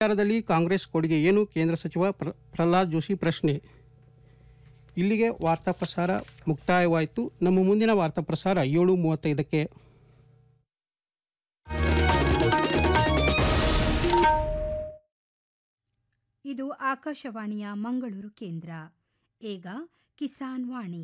ವಿಚಾರದಲ್ಲಿ ಕಾಂಗ್ರೆಸ್ ಕೊಡುಗೆ ಏನು ಕೇಂದ್ರ ಸಚಿವ ಪ್ರ- ಪ್ರಹ್ಲಾದ್ ಜೋಶಿ ಪ್ರಶ್ನೆ ಇಲ್ಲಿಗೆ ವಾರ್ತಾ ಪ್ರಸಾರ ಮುಕ್ತಾಯವಾಯಿತು ನಮ್ಮ ಮುಂದಿನ ವಾರ್ತಾ ಪ್ರಸಾರ ಏಳು ಮೂವತ್ತೈದಕ್ಕೆ ಇದು ಆಕಾಶವಾಣಿಯ ಮಂಗಳೂರು ಕೇಂದ್ರ ಈಗ ಕಿಸಾನ್ ವಾಣಿ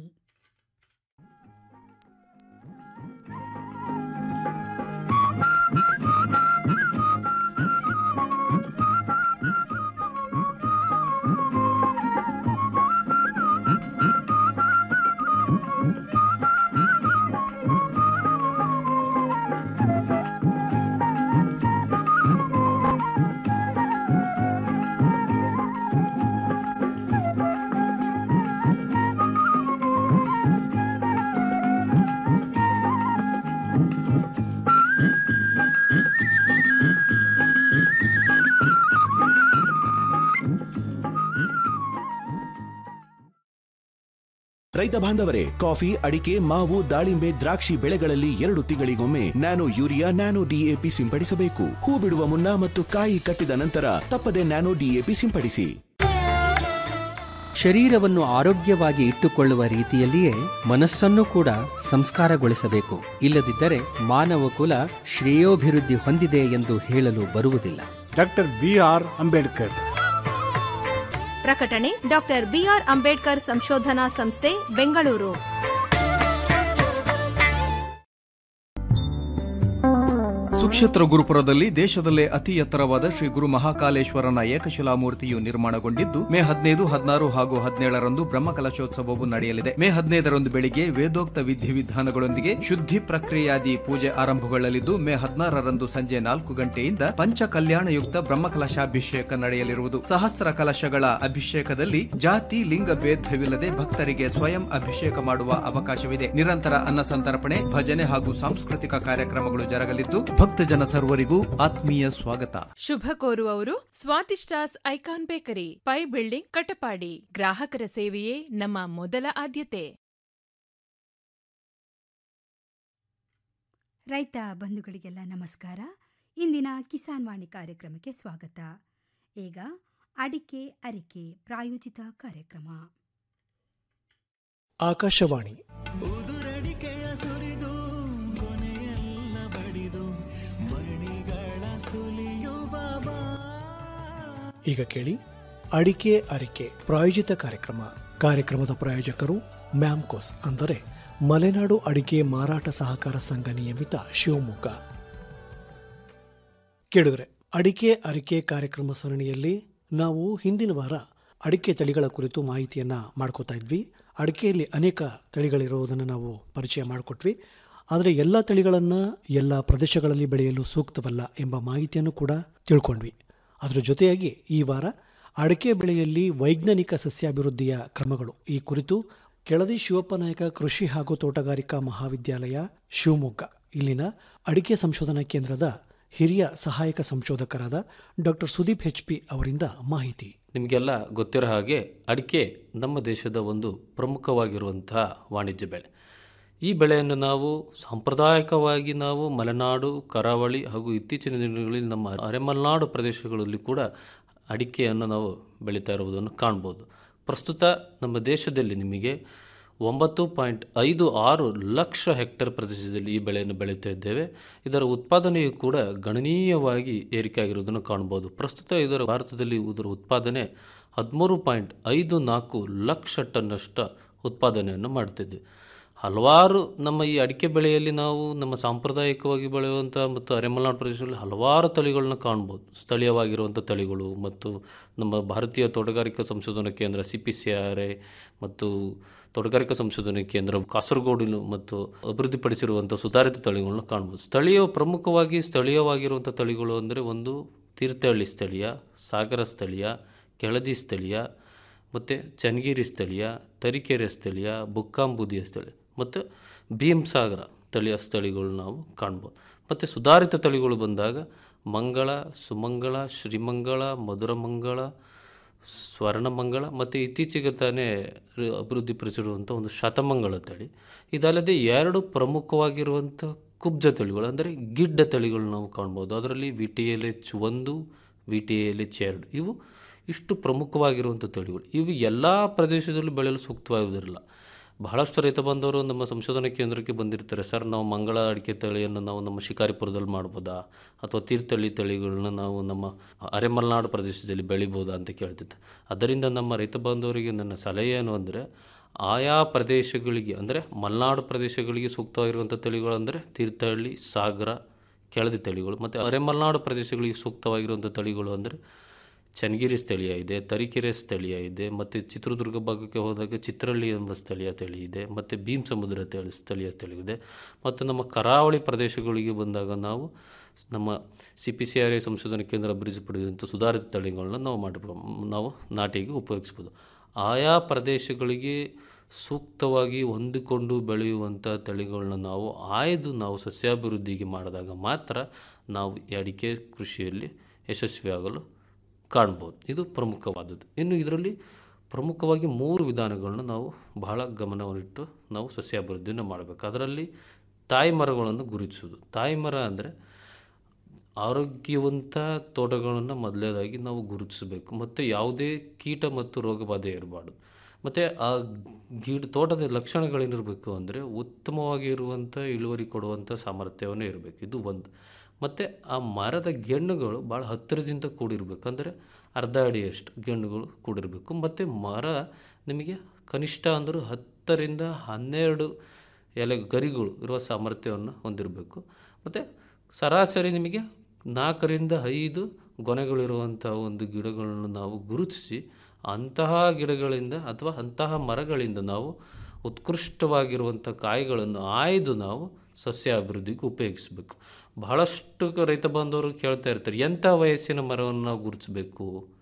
ರೈತ ಬಾಂಧವರೇ ಕಾಫಿ ಅಡಿಕೆ ಮಾವು ದಾಳಿಂಬೆ ದ್ರಾಕ್ಷಿ ಬೆಳೆಗಳಲ್ಲಿ ಎರಡು ತಿಂಗಳಿಗೊಮ್ಮೆ ನ್ಯಾನೋ ಯೂರಿಯಾ ನ್ಯಾನೋ ಡಿಎಪಿ ಸಿಂಪಡಿಸಬೇಕು ಹೂ ಬಿಡುವ ಮುನ್ನ ಮತ್ತು ಕಾಯಿ ಕಟ್ಟಿದ ನಂತರ ತಪ್ಪದೆ ನ್ಯಾನೋ ಡಿಎಪಿ ಸಿಂಪಡಿಸಿ ಶರೀರವನ್ನು ಆರೋಗ್ಯವಾಗಿ ಇಟ್ಟುಕೊಳ್ಳುವ ರೀತಿಯಲ್ಲಿಯೇ ಮನಸ್ಸನ್ನು ಕೂಡ ಸಂಸ್ಕಾರಗೊಳಿಸಬೇಕು ಇಲ್ಲದಿದ್ದರೆ ಮಾನವ ಕುಲ ಶ್ರೇಯೋಭಿವೃದ್ಧಿ ಹೊಂದಿದೆ ಎಂದು ಹೇಳಲು ಬರುವುದಿಲ್ಲ ಡಾಕ್ಟರ್ ಬಿ ಆರ್ ಅಂಬೇಡ್ಕರ್ ಪ್ರಕಟಣೆ ಡಾಕ್ಟರ್ ಬಿಆರ್ ಅಂಬೇಡ್ಕರ್ ಸಂಶೋಧನಾ ಸಂಸ್ಥೆ ಬೆಂಗಳೂರು ಸುಕ್ಷೇತ್ರ ಗುರುಪುರದಲ್ಲಿ ದೇಶದಲ್ಲೇ ಅತಿ ಎತ್ತರವಾದ ಶ್ರೀ ಗುರು ಮಹಾಕಾಲೇಶ್ವರನ ಏಕಶಿಲಾ ಮೂರ್ತಿಯು ನಿರ್ಮಾಣಗೊಂಡಿದ್ದು ಮೇ ಹದಿನೈದು ಹದಿನಾರು ಹಾಗೂ ಹದಿನೇಳರಂದು ಬ್ರಹ್ಮಕಲಶೋತ್ಸವವು ನಡೆಯಲಿದೆ ಮೇ ಹದಿನೈದರಂದು ಬೆಳಿಗ್ಗೆ ವೇದೋಕ್ತ ವಿಧಿವಿಧಾನಗಳೊಂದಿಗೆ ಶುದ್ಧಿ ಪ್ರಕ್ರಿಯಾದಿ ಪೂಜೆ ಆರಂಭಗೊಳ್ಳಲಿದ್ದು ಮೇ ಹದಿನಾರರಂದು ಸಂಜೆ ನಾಲ್ಕು ಗಂಟೆಯಿಂದ ಪಂಚ ಕಲ್ಯಾಣಯುಕ್ತ ಬ್ರಹ್ಮಕಲಶಾಭಿಷೇಕ ನಡೆಯಲಿರುವುದು ಸಹಸ್ರ ಕಲಶಗಳ ಅಭಿಷೇಕದಲ್ಲಿ ಜಾತಿ ಲಿಂಗ ಭೇದವಿಲ್ಲದೆ ಭಕ್ತರಿಗೆ ಸ್ವಯಂ ಅಭಿಷೇಕ ಮಾಡುವ ಅವಕಾಶವಿದೆ ನಿರಂತರ ಅನ್ನ ಸಂತರ್ಪಣೆ ಭಜನೆ ಹಾಗೂ ಸಾಂಸ್ಕೃತಿಕ ಕಾರ್ಯಕ್ರಮಗಳು ಜರಗಲಿದ್ದು ಭಕ್ತಜನ ಸರ್ವರಿಗೂ ಆತ್ಮೀಯ ಸ್ವಾಗತ ಶುಭ ಕೋರುವವರು Swathishtas icon bakery Pai building Katapadi ಗ್ರಾಹಕರ ಸೇವೆಯೇ ನಮ್ಮ ಮೊದಲ ಆದ್ಯತೆ ರೈತ ಬಂಧುಗಳಿಗೆಲ್ಲ ನಮಸ್ಕಾರ ಇಂದಿನ ಕಿಸಾನ್ ವಾಣಿ ಕಾರ್ಯಕ್ರಮಕ್ಕೆ ಸ್ವಾಗತ ಈಗ ಅಡಿಕೆ ಅರಿಕೆ ಪ್ರಾಯೋಜಿತ ಕಾರ್ಯಕ್ರಮ ಆಕಾಶವಾಣಿ ಈಗ ಕೇಳಿ ಅಡಿಕೆ ಅರಿಕೆ ಪ್ರಾಯೋಜಿತ ಕಾರ್ಯಕ್ರಮ ಕಾರ್ಯಕ್ರಮದ ಪ್ರಾಯೋಜಕರು ಮ್ಯಾಮ್ಕೋಸ್ ಅಂದರೆ ಮಲೆನಾಡು ಅಡಿಕೆ ಮಾರಾಟ ಸಹಕಾರ ಸಂಘ ನಿಯಮಿತ ಶಿವಮೊಗ್ಗ ಕೇಳಿದ್ರೆ ಅಡಿಕೆ ಅರಿಕೆ ಕಾರ್ಯಕ್ರಮ ಸರಣಿಯಲ್ಲಿ ನಾವು ಹಿಂದಿನ ವಾರ ಅಡಿಕೆ ತಳಿಗಳ ಕುರಿತು ಮಾಹಿತಿಯನ್ನ ಮಾಡ್ಕೋತಾ ಇದ್ವಿ ಅಡಿಕೆಯಲ್ಲಿ ಅನೇಕ ತಳಿಗಳಿರುವುದನ್ನು ನಾವು ಪರಿಚಯ ಮಾಡಿಕೊಟ್ವಿ ಆದರೆ ಎಲ್ಲ ತಳಿಗಳನ್ನು ಎಲ್ಲ ಪ್ರದೇಶಗಳಲ್ಲಿ ಬೆಳೆಯಲು ಸೂಕ್ತವಲ್ಲ ಎಂಬ ಮಾಹಿತಿಯನ್ನು ಕೂಡ ತಿಳ್ಕೊಂಡ್ವಿ ಅದರ ಜೊತೆಯಾಗಿ ಈ ವಾರ ಅಡಿಕೆ ಬೆಳೆಯಲ್ಲಿ ವೈಜ್ಞಾನಿಕ ಸಸ್ಯಾಭಿವೃದ್ಧಿಯ ಕ್ರಮಗಳು ಈ ಕುರಿತು ಕೆಳದಿ ಶಿವಪ್ಪ ನಾಯಕ ಕೃಷಿ ಹಾಗೂ ತೋಟಗಾರಿಕಾ ಮಹಾವಿದ್ಯಾಲಯ ಶಿವಮೊಗ್ಗ ಇಲ್ಲಿನ ಅಡಿಕೆ ಸಂಶೋಧನಾ ಕೇಂದ್ರದ ಹಿರಿಯ ಸಹಾಯಕ ಸಂಶೋಧಕರಾದ ಡಾಕ್ಟರ್ ಸುದೀಪ್ ಎಚ್ ಪಿ ಅವರಿಂದ ಮಾಹಿತಿ ನಿಮಗೆಲ್ಲ ಗೊತ್ತಿರೋ ಹಾಗೆ ಅಡಿಕೆ ನಮ್ಮ ದೇಶದ ಒಂದು ಪ್ರಮುಖವಾಗಿರುವಂತಹ ವಾಣಿಜ್ಯ ಬೆಳೆ ಈ ಬೆಳೆಯನ್ನು ನಾವು ಸಾಂಪ್ರದಾಯಿಕವಾಗಿ ನಾವು ಮಲೆನಾಡು ಕರಾವಳಿ ಹಾಗೂ ಇತ್ತೀಚಿನ ದಿನಗಳಲ್ಲಿ ನಮ್ಮ ಅರೆಮಲೆನಾಡು ಪ್ರದೇಶಗಳಲ್ಲಿ ಕೂಡ ಅಡಿಕೆಯನ್ನು ನಾವು ಬೆಳೀತಾ ಇರುವುದನ್ನು ಕಾಣ್ಬೋದು ಪ್ರಸ್ತುತ ನಮ್ಮ ದೇಶದಲ್ಲಿ ನಿಮಗೆ ಒಂಬತ್ತು ಪಾಯಿಂಟ್ ಐದು ಆರು ಲಕ್ಷ ಹೆಕ್ಟೇರ್ ಪ್ರದೇಶದಲ್ಲಿ ಈ ಬೆಳೆಯನ್ನು ಬೆಳೀತಾ ಇದ್ದೇವೆ ಇದರ ಉತ್ಪಾದನೆಯು ಕೂಡ ಗಣನೀಯವಾಗಿ ಏರಿಕೆ ಆಗಿರುವುದನ್ನು ಕಾಣ್ಬೋದು ಪ್ರಸ್ತುತ ಇದರ ಭಾರತದಲ್ಲಿ ಇದರ ಉತ್ಪಾದನೆ ಹದಿಮೂರು ಪಾಯಿಂಟ್ ಐದು ನಾಲ್ಕು ಲಕ್ಷ ಟನ್ನಷ್ಟು ಉತ್ಪಾದನೆಯನ್ನು ಮಾಡ್ತಿದ್ದೆ ಹಲವಾರು ನಮ್ಮ ಈ ಅಡಿಕೆ ಬೆಳೆಯಲ್ಲಿ ನಾವು ನಮ್ಮ ಸಾಂಪ್ರದಾಯಿಕವಾಗಿ ಬೆಳೆಯುವಂಥ ಮತ್ತು ಅರೆಮಲೆನಾಡು ಪ್ರದೇಶದಲ್ಲಿ ಹಲವಾರು ತಳಿಗಳನ್ನ ಕಾಣ್ಬೋದು ಸ್ಥಳೀಯವಾಗಿರುವಂಥ ತಳಿಗಳು ಮತ್ತು ನಮ್ಮ ಭಾರತೀಯ ತೋಟಗಾರಿಕಾ ಸಂಶೋಧನಾ ಕೇಂದ್ರ C P C R A ಮತ್ತು ತೋಟಗಾರಿಕಾ ಸಂಶೋಧನಾ ಕೇಂದ್ರ ಕಾಸರಗೋಡಿನ ಮತ್ತು ಅಭಿವೃದ್ಧಿಪಡಿಸಿರುವಂಥ ಸುಧಾರಿತ ತಳಿಗಳನ್ನ ಕಾಣ್ಬೋದು ಸ್ಥಳೀಯ ಪ್ರಮುಖವಾಗಿ ಸ್ಥಳೀಯವಾಗಿರುವಂಥ ತಳಿಗಳು ಅಂದರೆ ಒಂದು ತೀರ್ಥಹಳ್ಳಿ ಸ್ಥಳೀಯ ಸಾಗರ ಸ್ಥಳೀಯ ಕೆಳದಿ ಸ್ಥಳೀಯ ಮತ್ತು ಚನ್ನಗಿರಿ ಸ್ಥಳೀಯ ತರೀಕೆರೆ ಸ್ಥಳೀಯ ಬುಕ್ಕಾಂಬುದಿಯ ಸ್ಥಳೀಯ ಮತ್ತು ಭೀಮಸಾಗರ ತಳಿಯ ಸ್ಥಳಿಗಳು ನಾವು ಕಾಣ್ಬೋದು ಮತ್ತು ಸುಧಾರಿತ ತಳಿಗಳು ಬಂದಾಗ ಮಂಗಳ ಸುಮಂಗಳ ಶ್ರೀಮಂಗಳ ಮಧುರಮಂಗಳ ಸ್ವರ್ಣಮಂಗಳ ಮತ್ತು ಇತ್ತೀಚೆಗೆ ತಾನೇ ರ- ಅಭಿವೃದ್ಧಿಪಡಿಸಿರುವಂಥ ಒಂದು ಶತಮಂಗಳ ತಳಿ ಇದಲ್ಲದೆ ಎರಡು ಪ್ರಮುಖವಾಗಿರುವಂಥ ಕುಬ್ಜ ತಳಿಗಳು ಅಂದರೆ ಗಿಡ್ಡ ತಳಿಗಳು ನಾವು ಕಾಣ್ಬೋದು ಅದರಲ್ಲಿ ವಿ ಟಿ ಎಲ್ ಎಚ್ ಒಂದು ವಿ ಟಿ ಎಲ್ಲಿ ಚೇರ್ಡ್ ಇವು ಇಷ್ಟು ಪ್ರಮುಖವಾಗಿರುವಂಥ ತಳಿಗಳು ಇವು ಎಲ್ಲ ಪ್ರದೇಶದಲ್ಲೂ ಬೆಳೆಯಲು ಸೂಕ್ತವಾಗುವುದಿಲ್ಲ ಬಹಳಷ್ಟು ರೈತ ಬಾಂಧವರು ನಮ್ಮ ಸಂಶೋಧನಾ ಕೇಂದ್ರಕ್ಕೆ ಬಂದಿರ್ತಾರೆ ಸರ್ ನಾವು ಮಂಗಳ ಅಡಿಕೆ ತಳಿಯನ್ನು ನಾವು ನಮ್ಮ ಶಿಕಾರಿಪುರದಲ್ಲಿ ಮಾಡ್ಬೋದಾ ಅಥವಾ ತೀರ್ಥಹಳ್ಳಿ ತಳಿಗಳನ್ನ ನಾವು ನಮ್ಮ ಅರೆಮಲೆನಾಡು ಪ್ರದೇಶದಲ್ಲಿ ಬೆಳಿಬೋದಾ ಅಂತ ಕೇಳ್ತಿದ್ದೆ ಅದರಿಂದ ನಮ್ಮ ರೈತ ಬಾಂಧವರಿಗೆ ನನ್ನ ಸಲಹೆ ಏನು ಅಂದರೆ ಆಯಾ ಪ್ರದೇಶಗಳಿಗೆ ಅಂದರೆ ಮಲೆನಾಡು ಪ್ರದೇಶಗಳಿಗೆ ಸೂಕ್ತವಾಗಿರುವಂಥ ತಳಿಗಳು ಅಂದರೆ ತೀರ್ಥಹಳ್ಳಿ ಸಾಗರ ಕೆಳದಿ ತಳಿಗಳು ಮತ್ತು ಅರೆಮಲೆನಾಡು ಪ್ರದೇಶಗಳಿಗೆ ಸೂಕ್ತವಾಗಿರುವಂಥ ತಳಿಗಳು ಅಂದರೆ ಚನ್ನಗಿರಿ ಸ್ಥಳೀಯ ಇದೆ ತರೀಕೆರೆ ಸ್ಥಳೀಯ ಇದೆ ಮತ್ತು ಚಿತ್ರದುರ್ಗ ಭಾಗಕ್ಕೆ ಹೋದಾಗ ಚಿತ್ರಹಳ್ಳಿ ಎಂಬ ಸ್ಥಳೀಯ ತಳಿ ಇದೆ ಮತ್ತು ಭೀಮ್ ಸಮುದ್ರ ತಳಿ ಸ್ಥಳೀಯ ತಳಿ ಇದೆ ಮತ್ತು ನಮ್ಮ ಕರಾವಳಿ ಪ್ರದೇಶಗಳಿಗೆ ಬಂದಾಗ ನಾವು ನಮ್ಮ C P C R I ಸಂಶೋಧನಾ ಕೇಂದ್ರ ಅಭಿವೃದ್ಧಿಪಡಿಸಿದಂಥ ಸುಧಾರಿತ ತಳಿಗಳನ್ನ ನಾವು ಮಾಡಿ ನಾವು ನಾಟಿಗೆ ಉಪಯೋಗಿಸ್ಬೋದು ಆಯಾ ಪ್ರದೇಶಗಳಿಗೆ ಸೂಕ್ತವಾಗಿ ಹೊಂದಿಕೊಂಡು ಬೆಳೆಯುವಂಥ ತಳಿಗಳನ್ನ ನಾವು ಆಯ್ದು ನಾವು ಸಸ್ಯಾಭಿವೃದ್ಧಿಗೆ ಮಾಡಿದಾಗ ಮಾತ್ರ ನಾವು ಈ ಅಡಿಕೆ ಕೃಷಿಯಲ್ಲಿ ಯಶಸ್ವಿಯಾಗಲು ಕಾಣ್ಬೋದು ಇದು ಪ್ರಮುಖವಾದದ್ದು ಇನ್ನು ಇದರಲ್ಲಿ ಪ್ರಮುಖವಾಗಿ ಮೂರು ವಿಧಾನಗಳನ್ನ ನಾವು ಬಹಳ ಗಮನವನ್ನಿಟ್ಟು ನಾವು ಸಸ್ಯಾಭಿವೃದ್ಧಿಯನ್ನು ಮಾಡಬೇಕು ಅದರಲ್ಲಿ ತಾಯಿ ಮರಗಳನ್ನು ಗುರುತಿಸೋದು ತಾಯಿ ಮರ ಅಂದರೆ ಆರೋಗ್ಯವಂತ ತೋಟಗಳನ್ನು ಮೊದಲನೇದಾಗಿ ನಾವು ಗುರುತಿಸಬೇಕು ಮತ್ತು ಯಾವುದೇ ಕೀಟ ಮತ್ತು ರೋಗಬಾಧೆ ಇರಬಾರ್ದು ಮತ್ತು ಆ ಗಿಡ ತೋಟದ ಲಕ್ಷಣಗಳೇನಿರಬೇಕು ಅಂದರೆ ಉತ್ತಮವಾಗಿ ಇರುವಂಥ ಇಳುವರಿ ಕೊಡುವಂಥ ಸಾಮರ್ಥ್ಯವನ್ನೇ ಇರಬೇಕು ಇದು ಒಂದು ಮತ್ತು ಆ ಮರದ ಗೆಣ್ಣುಗಳು ಭಾಳ ಹತ್ತಿರದಿಂದ ಕೂಡಿರಬೇಕು ಅಂದರೆ ಅರ್ಧ ಅಡಿಯಷ್ಟು ಗೆಣ್ಣುಗಳು ಕೂಡಿರಬೇಕು ಮತ್ತು ಮರ ನಿಮಗೆ ಕನಿಷ್ಠ ಅಂದರೂ ಹತ್ತರಿಂದ ಹನ್ನೆರಡು ಎಲೆ ಗರಿಗಳು ಇರುವ ಸಾಮರ್ಥ್ಯವನ್ನು ಹೊಂದಿರಬೇಕು ಮತ್ತು ಸರಾಸರಿ ನಿಮಗೆ ನಾಲ್ಕರಿಂದ ಐದು ಗೊನೆಗಳಿರುವಂಥ ಒಂದು ಗಿಡಗಳನ್ನು ನಾವು ಗುರುತಿಸಿ ಅಂತಹ ಗಿಡಗಳಿಂದ ಅಥವಾ ಅಂತಹ ಮರಗಳಿಂದ ನಾವು ಉತ್ಕೃಷ್ಟವಾಗಿರುವಂಥ ಕಾಯಿಗಳನ್ನು ಆಯ್ದು ನಾವು ಸಸ್ಯ ಅಭಿವೃದ್ಧಿಗೆ ಉಪಯೋಗಿಸಬೇಕು ಬಹಳಷ್ಟು ರೈತ ಬಾಂಧವರು ಕೇಳ್ತಾ ಇರ್ತಾರೆ ಎಂಥ ವಯಸ್ಸಿನ ಮರವನ್ನು ನಾವು ಗುರುತಿಸಬೇಕು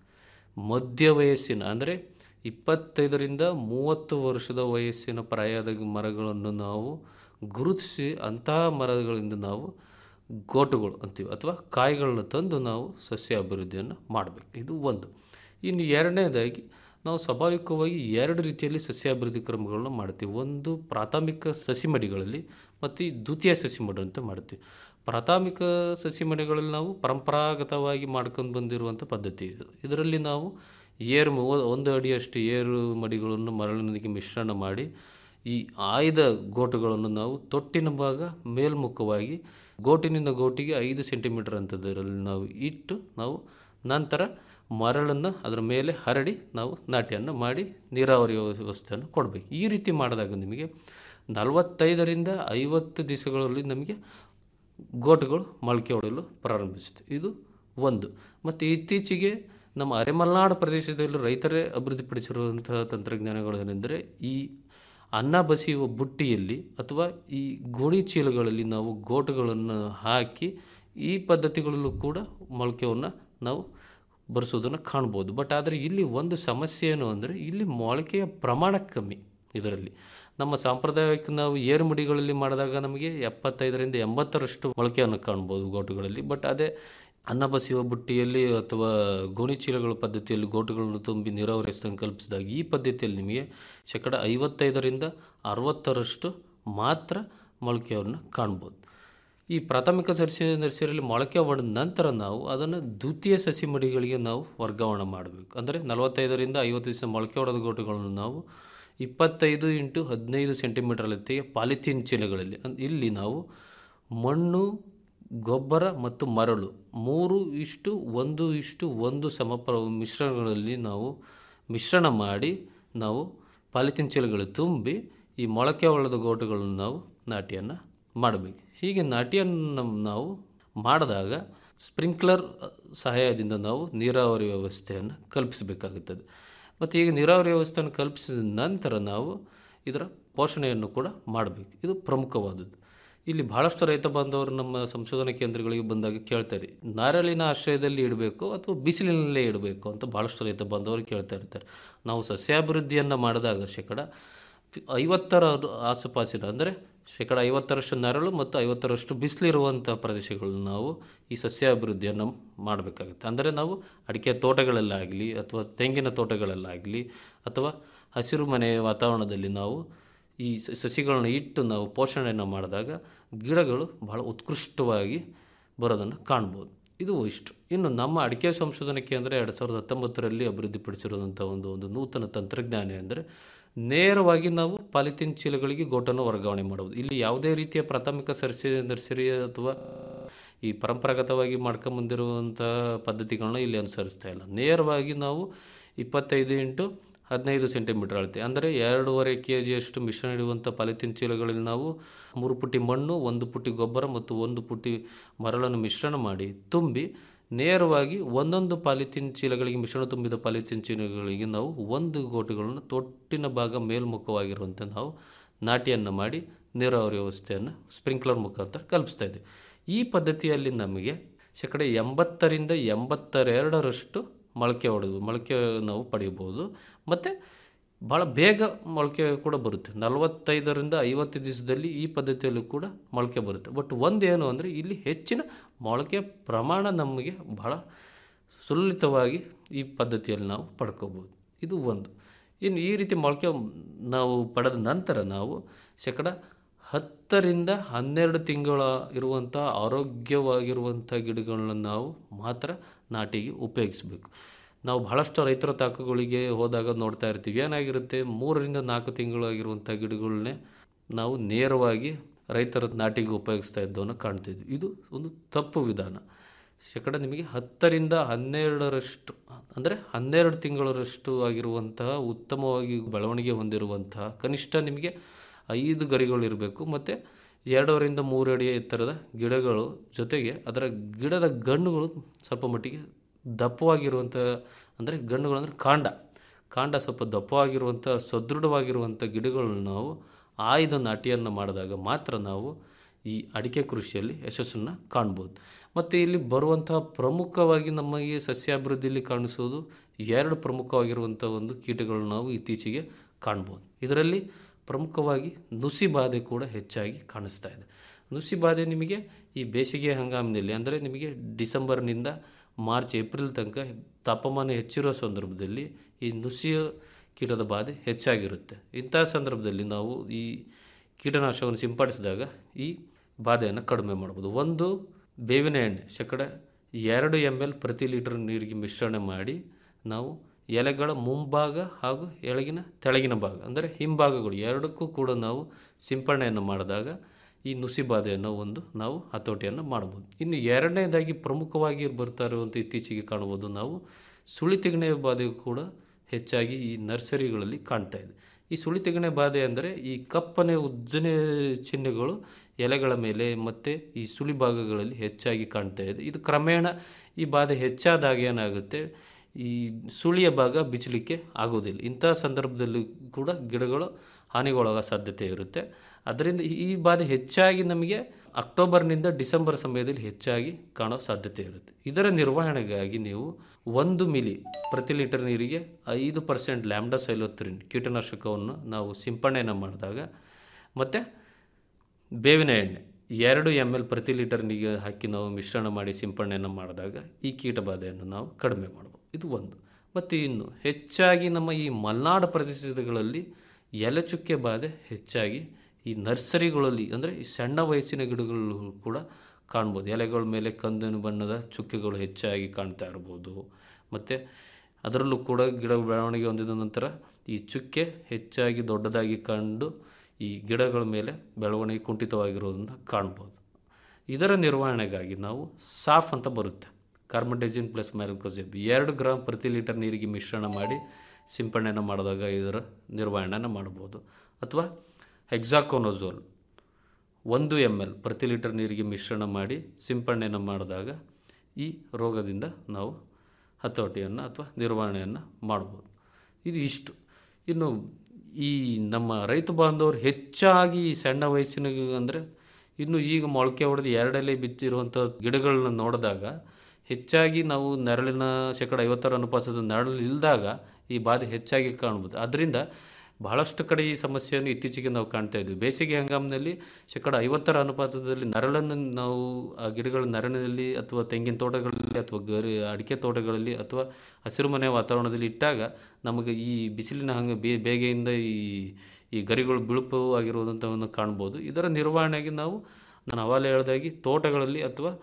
ಮಧ್ಯ ವಯಸ್ಸಿನ ಅಂದರೆ ಇಪ್ಪತ್ತೈದರಿಂದ ಮೂವತ್ತು ವರ್ಷದ ವಯಸ್ಸಿನ ಪ್ರಾಯದ ಮರಗಳನ್ನು ನಾವು ಗುರುತಿಸಿ ಅಂತಹ ಮರಗಳಿಂದ ನಾವು ಗೋಟುಗಳು ಅಂತೀವಿ ಅಥವಾ ಕಾಯಿಗಳನ್ನ ತಂದು ನಾವು ಸಸ್ಯ ಅಭಿವೃದ್ಧಿಯನ್ನು ಮಾಡಬೇಕು ಇದು ಒಂದು ಇನ್ನು ಎರಡನೇದಾಗಿ ನಾವು ಸ್ವಾಭಾವಿಕವಾಗಿ ಎರಡು ರೀತಿಯಲ್ಲಿ ಸಸ್ಯಾಭಿವೃದ್ಧಿ ಕ್ರಮಗಳನ್ನ ಮಾಡ್ತೀವಿ ಒಂದು ಪ್ರಾಥಮಿಕ ಸಸಿಮಡಿಗಳಲ್ಲಿ ಮತ್ತು ಈ ದ್ವಿತೀಯ ಸಸಿಮಡಿ ಅಂತ ಮಾಡ್ತೀವಿ ಪ್ರಾಥಮಿಕ ಸಸಿಮಡಿಗಳಲ್ಲಿ ನಾವು ಪರಂಪರಾಗತವಾಗಿ ಮಾಡ್ಕೊಂಡು ಬಂದಿರುವಂಥ ಪದ್ಧತಿ ಇದು ಇದರಲ್ಲಿ ನಾವು ಏರು ಮ- ಒಂದು ಅಡಿಯಷ್ಟು ಏರು ಮಡಿಗಳನ್ನು ಮರಳಿನೊಂದಿಗೆ ಮಿಶ್ರಣ ಮಾಡಿ ಈ ಆಯ್ದ ಗೋಟುಗಳನ್ನು ನಾವು ತೊಟ್ಟಿನ ಭಾಗ ಮೇಲ್ಮುಖವಾಗಿ ಗೋಟಿನಿಂದ ಗೋಟಿಗೆ ಐದು ಸೆಂಟಿಮೀಟರ್ ಅಂತದರಲ್ಲಿ ನಾವು ಇಟ್ಟು ನಾವು ನಂತರ ಮರಳನ್ನು ಅದರ ಮೇಲೆ ಹರಡಿ ನಾವು ನಾಟಿಯನ್ನು ಮಾಡಿ ನೀರಾವರಿ ವ್ಯವಸ್ಥೆಯನ್ನು ಕೊಡಬೇಕು ಈ ರೀತಿ ಮಾಡಿದಾಗ ನಿಮಗೆ ನಲವತ್ತೈದರಿಂದ ಐವತ್ತು ದಿವಸಗಳಲ್ಲಿ ನಮಗೆ ಗೋಟುಗಳು ಮೊಳಕೆ ಹೊಡೆಯಲು ಪ್ರಾರಂಭಿಸಿತು ಇದು ಒಂದು ಮತ್ತು ಇತ್ತೀಚೆಗೆ ನಮ್ಮ ಅರೆಮಲೆನಾಡು ಪ್ರದೇಶದಲ್ಲಿ ರೈತರೇ ಅಭಿವೃದ್ಧಿಪಡಿಸಿರುವಂತಹ ತಂತ್ರಜ್ಞಾನಗಳು ಏನೆಂದರೆ ಈ ಅನ್ನ ಬಸಿಯುವ ಬುಟ್ಟಿಯಲ್ಲಿ ಅಥವಾ ಈ ಗೋಣಿ ಚೀಲಗಳಲ್ಲಿ ನಾವು ಗೋಟುಗಳನ್ನು ಹಾಕಿ ಈ ಪದ್ಧತಿಗಳಲ್ಲೂ ಕೂಡ ಮೊಳಕೆಯನ್ನು ನಾವು ಬರೆಸೋದನ್ನು ಕಾಣ್ಬೋದು ಬಟ್ ಆದರೆ ಇಲ್ಲಿ ಒಂದು ಸಮಸ್ಯೆ ಏನು ಅಂದರೆ ಇಲ್ಲಿ ಮೊಳಕೆಯ ಪ್ರಮಾಣ ಕಮ್ಮಿ ಇದರಲ್ಲಿ ನಮ್ಮ ಸಾಂಪ್ರದಾಯಿಕ ನಾವು ಏರುಮಡಿಗಳಲ್ಲಿ ಮಾಡಿದಾಗ ನಮಗೆ ಎಪ್ಪತ್ತೈದರಿಂದ ಎಂಬತ್ತರಷ್ಟು ಮೊಳಕೆಯನ್ನು ಕಾಣ್ಬೋದು ಗೋಟುಗಳಲ್ಲಿ ಬಟ್ ಅದೇ ಅನ್ನ ಬಸಿಯುವ ಬುಟ್ಟಿಯಲ್ಲಿ ಅಥವಾ ಗೋಣಿ ಚೀಲಗಳ ಪದ್ಧತಿಯಲ್ಲಿ ಗೋಟುಗಳನ್ನು ತುಂಬಿ ನೀರಾವರಿ ವ್ಯವಸ್ಥೆಯನ್ನು ಕಲ್ಪಿಸಿದಾಗ ಈ ಪದ್ಧತಿಯಲ್ಲಿ ನಿಮಗೆ ಶೇಕಡ ಐವತ್ತೈದರಿಂದ ಅರವತ್ತರಷ್ಟು ಮಾತ್ರ ಮೊಳಕೆಯನ್ನು ಕಾಣ್ಬೋದು ಈ ಪ್ರಾಥಮಿಕ ಸಸಿ ನರ್ಸರಿಯಲ್ಲಿ ಮೊಳಕೆ ಹೊಡೆದ ನಂತರ ನಾವು ಅದನ್ನು ದ್ವಿತೀಯ ಸಸಿ ಮಡಿಗಳಿಗೆ ನಾವು ವರ್ಗಾವಣೆ ಮಾಡಬೇಕು ಅಂದರೆ ನಲವತ್ತೈದರಿಂದ ಐವತ್ತು ದಿವಸ ಮೊಳಕೆ ಹೊಡೆದ ಗೋಟುಗಳನ್ನು ನಾವು ಇಪ್ಪತ್ತೈದು ಇಂಟು ಹದಿನೈದು ಸೆಂಟಿಮೀಟರ್ ಎತ್ತಿಗೆ ಪಾಲಿಥೀನ್ ಚೀಲಗಳಲ್ಲಿ ಅನ್- ಇಲ್ಲಿ ನಾವು ಮಣ್ಣು ಗೊಬ್ಬರ ಮತ್ತು ಮರಳು ಮೂರು ಇಷ್ಟು ಒಂದು ಇಷ್ಟು ಒಂದು ಸಮಪ್ರ ಮಿಶ್ರಣಗಳಲ್ಲಿ ನಾವು ಮಿಶ್ರಣ ಮಾಡಿ ನಾವು ಪಾಲಿಥೀನ್ ಚೀಲಗಳು ತುಂಬಿ ಈ ಮೊಳಕೆ ಹೊಡೆದ ಗೋಟುಗಳನ್ನು ನಾವು ನಾಟಿಯನ್ನು ಮಾಡಬೇಕು ಹೀಗೆ ನಾಟಿಯನ್ನು ನಮ್- ನಾವು ಮಾಡಿದಾಗ ಸ್ಪ್ರಿಂಕ್ಲರ್ ಸಹಾಯದಿಂದ ನಾವು ನೀರಾವರಿ ವ್ಯವಸ್ಥೆಯನ್ನು ಕಲ್ಪಿಸಬೇಕಾಗುತ್ತದೆ ಮತ್ತು ಈಗ ನೀರಾವರಿ ವ್ಯವಸ್ಥೆಯನ್ನು ಕಲ್ಪಿಸಿದ ನಂತರ ನಾವು ಇದರ ಪೋಷಣೆಯನ್ನು ಕೂಡ ಮಾಡಬೇಕು ಇದು ಪ್ರಮುಖವಾದದ್ದು ಇಲ್ಲಿ ಬಹಳಷ್ಟು ರೈತ ಬಾಂಧವರು ನಮ್ಮ ಸಂಶೋಧನಾ ಕೇಂದ್ರಗಳಿಗೆ ಬಂದಾಗ ಕೇಳ್ತಾರೆ ನಾರಳಿನ ಆಶ್ರಯದಲ್ಲಿ ಇಡಬೇಕು ಅಥವಾ ಬಿಸಿಲಿನಲ್ಲೇ ಇಡಬೇಕು ಅಂತ ಭಾಳಷ್ಟು ರೈತ ಬಾಂಧವರು ಕೇಳ್ತಾ ಇರ್ತಾರೆ ನಾವು ಸಸ್ಯಾಭಿವೃದ್ಧಿಯನ್ನು ಮಾಡಿದಾಗ ಶೇಕಡ ಫಿ- ಐವತ್ತರ ಆಸುಪಾಸಿನ ಅಂದರೆ ಶೇಕಡ ಐವತ್ತರಷ್ಟು ನೆರಳು ಮತ್ತು ಐವತ್ತರಷ್ಟು ಬಿಸಿಲಿರುವಂಥ ಪ್ರದೇಶಗಳನ್ನು ನಾವು ಈ ಸಸ್ಯಾಭಿವೃದ್ಧಿಯನ್ನು ಮಾಡಬೇಕಾಗುತ್ತೆ ಅಂದರೆ ನಾವು ಅಡಿಕೆ ತೋಟಗಳಲ್ಲಾಗಲಿ ಅಥವಾ ತೆಂಗಿನ ತೋಟಗಳಲ್ಲಾಗಲಿ ಅಥವಾ ಹಸಿರು ಮನೆ ವಾತಾವರಣದಲ್ಲಿ ನಾವು ಈ ಸ- ಸಸಿಗಳನ್ನ ಇಟ್ಟು ನಾವು ಪೋಷಣೆಯನ್ನು ಮಾಡಿದಾಗ ಗಿಡಗಳು ಬಹಳ ಉತ್ಕೃಷ್ಟವಾಗಿ ಬರೋದನ್ನು ಕಾಣ್ಬೋದು ಇದು ಇಷ್ಟು ಇನ್ನು ನಮ್ಮ ಅಡಿಕೆ ಸಂಶೋಧನಾ ಕೇಂದ್ರ ಎರಡು ಸಾವಿರದ ಹತ್ತೊಂಬತ್ತರಲ್ಲಿ ಅಭಿವೃದ್ಧಿಪಡಿಸಿರುವಂಥ ಒಂದು ಒಂದು ನೂತನ ತಂತ್ರಜ್ಞಾನ ಅಂದರೆ ನೇರವಾಗಿ ನಾವು ಪಾಲಿಥೀನ್ ಚೀಲಗಳಿಗೆ ಗೋಟನ್ನು ವರ್ಗಾವಣೆ ಮಾಡುವುದು ಇಲ್ಲಿ ಯಾವುದೇ ರೀತಿಯ ಪ್ರಾಥಮಿಕ ಸರಸಿ ನರ್ಸರಿ ಅಥವಾ ಈ ಪರಂಪರಾಗತವಾಗಿ ಮಾಡ್ಕೊಂಬಂದಿರುವಂಥ ಪದ್ಧತಿಗಳನ್ನ ಇಲ್ಲಿ ಅನುಸರಿಸ್ತಾ ಇಲ್ಲ ನೇರವಾಗಿ ನಾವು ಇಪ್ಪತ್ತೈದು ಇಂಟು ಹದಿನೈದು ಸೆಂಟಿಮೀಟರ್ ಅಳತೆ ಅಂದರೆ ಎರಡೂವರೆ ಕೆ ಜಿಯಷ್ಟು ಮಿಶ್ರಣ ಇಡುವಂಥ ಪಾಲಿಥೀನ್ ಚೀಲಗಳಲ್ಲಿ ನಾವು ಮೂರು ಪುಟ್ಟಿ ಮಣ್ಣು ಒಂದು ಪುಟ್ಟಿ ಗೊಬ್ಬರ ಮತ್ತು ಒಂದು ಪುಟ್ಟಿ ಮರಳನ್ನು ಮಿಶ್ರಣ ಮಾಡಿ ತುಂಬಿ ನೇರವಾಗಿ ಒಂದೊಂದು ಪಾಲಿಥೀನ್ ಚೀಲಗಳಿಗೆ ಮಿಶ್ರಣ ತುಂಬಿದ ಪಾಲಿಥೀನ್ ಚೀಲಗಳಿಗೆ ನಾವು ಒಂದು ಗೋಟುಗಳನ್ನು ತೊಟ್ಟಿನ ಭಾಗ ಮೇಲ್ಮುಖವಾಗಿರುವಂತೆ ನಾವು ನಾಟಿಯನ್ನು ಮಾಡಿ ನೀರಾವರಿ ವ್ಯವಸ್ಥೆಯನ್ನು ಸ್ಪ್ರಿಂಕ್ಲರ್ ಮುಖಾಂತರ ಕಲ್ಪಿಸ್ತಾ ಇದ್ದೀವಿ ಈ ಪದ್ಧತಿಯಲ್ಲಿ ನಮಗೆ ಶೇಕಡ ಎಂಬತ್ತರಿಂದ ಎಂಬತ್ತೆರಡರಷ್ಟು ಮೊಳಕೆ ಹೊಡೆದು ಮೊಳಕೆ ನಾವು ಪಡೆಯಬಹುದು ಮತ್ತು ಭಾಳ ಬೇಗ ಮೊಳಕೆ ಕೂಡ ಬರುತ್ತೆ ನಲವತ್ತೈದರಿಂದ ಐವತ್ತು ದಿವಸದಲ್ಲಿ ಈ ಪದ್ಧತಿಯಲ್ಲೂ ಕೂಡ ಮೊಳಕೆ ಬರುತ್ತೆ ಬಟ್ ಒಂದೇನು ಅಂದರೆ ಇಲ್ಲಿ ಹೆಚ್ಚಿನ ಮೊಳಕೆ ಪ್ರಮಾಣ ನಮಗೆ ಬಹಳ ಸುಲಲಿತವಾಗಿ ಈ ಪದ್ಧತಿಯಲ್ಲಿ ನಾವು ಪಡ್ಕೋಬೋದು ಇದು ಒಂದು ಇನ್ನು ಈ ರೀತಿ ಮೊಳಕೆ ನಾವು ಪಡೆದ ನಂತರ ನಾವು ಶೇಕಡ ಹತ್ತರಿಂದ ಹನ್ನೆರಡು ತಿಂಗಳ ಇರುವಂಥ ಆರೋಗ್ಯವಾಗಿರುವಂಥ ಗಿಡಗಳನ್ನ ನಾವು ಮಾತ್ರ ನಾಟಿಗೆ ಉಪಯೋಗಿಸಬೇಕು ನಾವು ಬಹಳಷ್ಟು ರೈತರ ತಾಕುಗಳಿಗೆ ಹೋದಾಗ ನೋಡ್ತಾ ಇರ್ತೀವಿ ಏನಾಗಿರುತ್ತೆ ಮೂರರಿಂದ ನಾಲ್ಕು ತಿಂಗಳಾಗಿರುವಂಥ ಗಿಡಗಳನ್ನೇ ನಾವು ನೇರವಾಗಿ ರೈತರ ನಾಟಿಗೆ ಉಪಯೋಗಿಸ್ತಾ ಇದ್ದವನ್ನು ಕಾಣ್ತಿದ್ವಿ ಇದು ಒಂದು ತಪ್ಪು ವಿಧಾನ ಶೇಕಡ ನಿಮಗೆ ಹತ್ತರಿಂದ ಹನ್ನೆರಡರಷ್ಟು ಅಂದರೆ ಹನ್ನೆರಡು ತಿಂಗಳರಷ್ಟು ಆಗಿರುವಂತಹ ಉತ್ತಮವಾಗಿ ಬೆಳವಣಿಗೆ ಹೊಂದಿರುವಂತಹ ಕನಿಷ್ಠ ನಿಮಗೆ ಐದು ಗರಿಗಳು ಇರಬೇಕು ಮತ್ತು ಎರಡರಿಂದ ಮೂರು ಅಡಿ ಎತ್ತರದ ಗಿಡಗಳು ಜೊತೆಗೆ ಅದರ ಗಿಡದ ಗಣ್ಣುಗಳು ಸ್ವಲ್ಪ ಮಟ್ಟಿಗೆ ದಪ್ಪವಾಗಿರುವಂಥ ಅಂದರೆ ಗಣ್ಣುಗಳು ಅಂದರೆ ಕಾಂಡ ಕಾಂಡ ಸ್ವಲ್ಪ ದಪ್ಪವಾಗಿರುವಂಥ ಸದೃಢವಾಗಿರುವಂಥ ಗಿಡಗಳನ್ನು ನಾವು ಆಯ್ದ ನಾಟಿಯನ್ನು ಮಾಡಿದಾಗ ಮಾತ್ರ ನಾವು ಈ ಅಡಿಕೆ ಕೃಷಿಯಲ್ಲಿ ಯಶಸ್ಸನ್ನು ಕಾಣ್ಬೋದು ಮತ್ತು ಇಲ್ಲಿ ಬರುವಂತಹ ಪ್ರಮುಖವಾಗಿ ನಮಗೆ ಸಸ್ಯಾಭಿವೃದ್ಧಿಯಲ್ಲಿ ಕಾಣಿಸೋದು ಎರಡು ಪ್ರಮುಖವಾಗಿರುವಂಥ ಒಂದು ಕೀಟಗಳನ್ನು ನಾವು ಇತ್ತೀಚೆಗೆ ಕಾಣ್ಬೋದು ಇದರಲ್ಲಿ ಪ್ರಮುಖವಾಗಿ ನುಸಿ ಬಾಧೆ ಕೂಡ ಹೆಚ್ಚಾಗಿ ಕಾಣಿಸ್ತಾ ಇದೆ ನುಸಿ ಬಾಧೆ ನಿಮಗೆ ಈ ಬೇಸಿಗೆ ಹಂಗಾಮಿನಲ್ಲಿ ಅಂದರೆ ನಿಮಗೆ ಡಿಸೆಂಬರ್ನಿಂದ ಮಾರ್ಚ್ ಏಪ್ರಿಲ್ ತನಕ ತಾಪಮಾನ ಹೆಚ್ಚಿರುವ ಸಂದರ್ಭದಲ್ಲಿ ಈ ನುಸಿಯ ಕೀಟದ ಬಾಧೆ ಹೆಚ್ಚಾಗಿರುತ್ತೆ ಇಂಥ ಸಂದರ್ಭದಲ್ಲಿ ನಾವು ಈ ಕೀಟನಾಶಕವನ್ನು ಸಿಂಪಡಿಸಿದಾಗ ಈ ಬಾಧೆಯನ್ನು ಕಡಿಮೆ ಮಾಡ್ಬೋದು ಒಂದು ಬೇವಿನ ಎಣ್ಣೆ ಶೇಕಡ ಎರಡು ಎಮ್ ಎಲ್ ಪ್ರತಿ ಲೀಟರ್ ನೀರಿಗೆ ಮಿಶ್ರಣ ಮಾಡಿ ನಾವು ಎಲೆಗಳ ಮುಂಭಾಗ ಹಾಗೂ ಎಳಗಿನ ತೆಳಗಿನ ಭಾಗ ಅಂದರೆ ಹಿಂಭಾಗಗಳು ಎರಡಕ್ಕೂ ಕೂಡ ನಾವು ಸಿಂಪಡಣೆಯನ್ನು ಮಾಡಿದಾಗ ಈ ನುಸಿ ಬಾಧೆಯನ್ನು ಒಂದು ನಾವು ಹತೋಟಿಯನ್ನು ಮಾಡ್ಬೋದು ಇನ್ನು ಎರಡನೇದಾಗಿ ಪ್ರಮುಖವಾಗಿ ಬರ್ತಾ ಇರುವಂಥ ಇತ್ತೀಚೆಗೆ ಕಾಣ್ಬೋದು ನಾವು ಸುಳಿತಿಗಣೆ ಬಾಧೆ ಕೂಡ ಹೆಚ್ಚಾಗಿ ಈ ನರ್ಸರಿಗಳಲ್ಲಿ ಕಾಣ್ತಾ ಇದೆ ಈ ಸುಳಿತಿಗಣೆ ಬಾಧೆ ಅಂದರೆ ಈ ಕಪ್ಪನೆ ಉದ್ದನೆ ಚಿಹ್ನೆಗಳು ಎಲೆಗಳ ಮೇಲೆ ಮತ್ತು ಈ ಸುಳಿ ಭಾಗಗಳಲ್ಲಿ ಹೆಚ್ಚಾಗಿ ಕಾಣ್ತಾ ಇದೆ ಇದು ಕ್ರಮೇಣ ಈ ಬಾಧೆ ಹೆಚ್ಚಾದಾಗ ಏನಾಗುತ್ತೆ ಈ ಸುಳಿಯ ಭಾಗ ಬಿಚ್ಚಲಿಕ್ಕೆ ಆಗೋದಿಲ್ಲ ಇಂಥ ಸಂದರ್ಭದಲ್ಲಿ ಕೂಡ ಗಿಡಗಳು ಹಾನಿಗೊಳಗೋ ಸಾಧ್ಯತೆ ಇರುತ್ತೆ ಅದರಿಂದ ಈ ಬಾಧೆ ಹೆಚ್ಚಾಗಿ ನಮಗೆ ಅಕ್ಟೋಬರ್ನಿಂದ ಡಿಸೆಂಬರ್ ಸಮಯದಲ್ಲಿ ಹೆಚ್ಚಾಗಿ ಕಾಣೋ ಸಾಧ್ಯತೆ ಇರುತ್ತೆ ಇದರ ನಿರ್ವಹಣೆಗಾಗಿ ನೀವು ಒಂದು ಮಿಲಿ ಪ್ರತಿ ಲೀಟರ್ ನೀರಿಗೆ ಐದು ಪರ್ಸೆಂಟ್ ಲ್ಯಾಂಬ್ಡಾ ಸೈಲೋತ್ರಿನ್ ಕೀಟನಾಶಕವನ್ನು ನಾವು ಸಿಂಪಡಣೆಯನ್ನು ಮಾಡಿದಾಗ ಮತ್ತು ಬೇವಿನ ಎಣ್ಣೆ ಎರಡು ಎಮ್ ಎಲ್ ಪ್ರತಿ ಲೀಟರ್ ನೀರಿಗೆ ಹಾಕಿ ನಾವು ಮಿಶ್ರಣ ಮಾಡಿ ಸಿಂಪಡಣೆಯನ್ನು ಮಾಡಿದಾಗ ಈ ಕೀಟಬಾಧೆಯನ್ನು ನಾವು ಕಡಿಮೆ ಮಾಡ್ಬೋದು ಇದು ಒಂದು ಮತ್ತು ಇನ್ನು ಹೆಚ್ಚಾಗಿ ನಮ್ಮ ಈ ಮಲೆನಾಡು ಪ್ರದೇಶಗಳಲ್ಲಿ ಎಲೆಚುಕ್ಕೆ ಬಾಧೆ ಹೆಚ್ಚಾಗಿ ಈ ನರ್ಸರಿಗಳಲ್ಲಿ ಅಂದರೆ ಈ ಸಣ್ಣ ವಯಸ್ಸಿನ ಗಿಡಗಳು ಕೂಡ ಕಾಣ್ಬೋದು ಎಲೆಗಳ ಮೇಲೆ ಕಂದನು ಬಣ್ಣದ ಚುಕ್ಕೆಗಳು ಹೆಚ್ಚಾಗಿ ಕಾಣ್ತಾ ಇರ್ಬೋದು ಮತ್ತು ಅದರಲ್ಲೂ ಕೂಡ ಗಿಡ ಬೆಳವಣಿಗೆ ಹೊಂದಿದ ನಂತರ ಈ ಚುಕ್ಕೆ ಹೆಚ್ಚಾಗಿ ದೊಡ್ಡದಾಗಿ ಕಂಡು ಈ ಗಿಡಗಳ ಮೇಲೆ ಬೆಳವಣಿಗೆ ಕುಂಠಿತವಾಗಿರೋದನ್ನ ಕಾಣ್ಬೋದು ಇದರ ನಿರ್ವಹಣೆಗಾಗಿ ನಾವು ಸಾಫ್ ಅಂತ ಬರುತ್ತೆ ಕಾರ್ಬನ್ಡೈಜಿನ್ ಪ್ಲಸ್ ಮ್ಯಾಲ್ಕೋಸೆಬ್ ಎರಡು ಗ್ರಾಮ್ ಪ್ರತಿ ಲೀಟರ್ ನೀರಿಗೆ ಮಿಶ್ರಣ ಮಾಡಿ ಸಿಂಪಡಣೆಯನ್ನು ಮಾಡಿದಾಗ ಇದರ ನಿರ್ವಹಣೆಯನ್ನು ಮಾಡ್ಬೋದು ಅಥವಾ ಹೆಕ್ಸಾಕೋನೋಝೋಲ್ ಒಂದು ಎಮ್ ಎಲ್ ಪ್ರತಿ ಲೀಟರ್ ನೀರಿಗೆ ಮಿಶ್ರಣ ಮಾಡಿ ಸಿಂಪಡಣೆಯನ್ನು ಮಾಡಿದಾಗ ಈ ರೋಗದಿಂದ ನಾವು ಹತೋಟಿಯನ್ನು ಅಥವಾ ನಿರ್ವಹಣೆಯನ್ನು ಮಾಡ್ಬೋದು ಇದು ಇಷ್ಟು ಇನ್ನು ಈ ನಮ್ಮ ರೈತ ಬಾಂಧವರು ಹೆಚ್ಚಾಗಿ ಈ ಸಣ್ಣ ವಯಸ್ಸಿನ ಅಂದರೆ ಇನ್ನು ಈಗ ಮೊಳಕೆ ಹೊಡೆದು ಎರಡೆಲೆ ಬಿತ್ತಿರುವಂಥ ಗಿಡಗಳನ್ನ ನೋಡಿದಾಗ ಹೆಚ್ಚಾಗಿ ನಾವು ನೆರಳಿನ ಶೇಕಡ ಐವತ್ತರ ಅನುಪಾತದ ನೆರಳು ಇಲ್ಲದಾಗ ಈ ಬಾಧೆ ಹೆಚ್ಚಾಗಿ ಕಾಣ್ಬೋದು ಅದರಿಂದ ಬಹಳಷ್ಟು ಕಡೆ ಈ ಸಮಸ್ಯೆಯನ್ನು ಇತ್ತೀಚೆಗೆ ನಾವು ಕಾಣ್ತಾ ಇದ್ವಿ ಬೇಸಿಗೆ ಹಂಗಾಮಿನಲ್ಲಿ ಶೇಕಡ ಐವತ್ತರ ಅನುಪಾತದಲ್ಲಿ ನೆರಳನ್ನು ನಾವು ಆ ಗಿಡಗಳ ನೆರಳಿನಲ್ಲಿ ಅಥವಾ ತೆಂಗಿನ ತೋಟಗಳಲ್ಲಿ ಅಥವಾ ಗರಿ ಅಡಿಕೆ ತೋಟಗಳಲ್ಲಿ ಅಥವಾ ಹಸಿರುಮನೆ ವಾತಾವರಣದಲ್ಲಿ ಇಟ್ಟಾಗ ನಮಗೆ ಈ ಬಿಸಿಲಿನ ಹಂಗೆ ಬೇ ಬೇಗೆಯಿಂದ ಈ ಈ ಗರಿಗಳು ಬಿಳುಪು ಆಗಿರುವುದಂಥವನ್ನು ಕಾಣ್ಬೋದು ಇದರ ನಿರ್ವಹಣೆಗೆ ನಾವು ನಾನು ಅವಾಲೆ ಹೇಳ್ದಾಗಿ ತೋಟಗಳಲ್ಲಿ ಅಥವಾ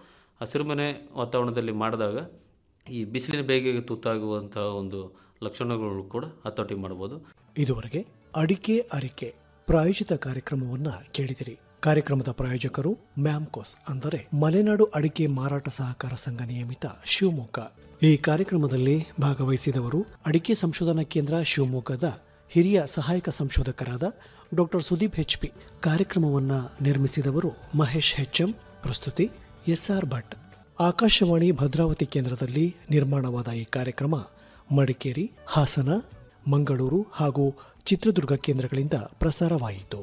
ಹಸಿರುಮನೆ ವಾತಾವರಣದಲ್ಲಿ ಮಾಡಿದಾಗ ಈ ಬಿಸಿಲಿನ ಬೇಗೆಗೆ ತುತ್ತಾಗುವಂತಹ ಒಂದು ಲಕ್ಷಣಗಳು ಕೂಡ ಹತೋಟಿ ಮಾಡ್ಬೋದು ಇದುವರೆಗೆ ಅಡಿಕೆ ಅರಿಕೆ ಪ್ರಾಯೋಜಿತ ಕಾರ್ಯಕ್ರಮವನ್ನ ಕೇಳಿದಿರಿ ಕಾರ್ಯಕ್ರಮದ ಪ್ರಾಯೋಜಕರು ಮ್ಯಾಮ್ಕೋಸ್ ಅಂದರೆ ಮಲೆನಾಡು ಅಡಿಕೆ ಮಾರಾಟ ಸಹಕಾರ ಸಂಘ ನಿಯಮಿತ ಶಿವಮೊಗ್ಗ ಈ ಕಾರ್ಯಕ್ರಮದಲ್ಲಿ ಭಾಗವಹಿಸಿದವರು ಅಡಿಕೆ ಸಂಶೋಧನಾ ಕೇಂದ್ರ ಶಿವಮೊಗ್ಗದ ಹಿರಿಯ ಸಹಾಯಕ ಸಂಶೋಧಕರಾದ ಡಾಕ್ಟರ್ ಸುದೀಪ್ ಹೆಚ್ಪಿ ಕಾರ್ಯಕ್ರಮವನ್ನ ನಿರ್ಮಿಸಿದವರು ಮಹೇಶ್ ಹೆಚ್ಎಂ ಪ್ರಸ್ತುತಿ ಎಸ್ಆರ್ ಭಟ್ ಆಕಾಶವಾಣಿ ಭದ್ರಾವತಿ ಕೇಂದ್ರದಲ್ಲಿ ನಿರ್ಮಾಣವಾದ ಈ ಕಾರ್ಯಕ್ರಮ ಮಡಿಕೇರಿ ಹಾಸನ ಮಂಗಳೂರು ಹಾಗೂ ಚಿತ್ರದುರ್ಗ ಕೇಂದ್ರಗಳಿಂದ ಪ್ರಸಾರವಾಯಿತು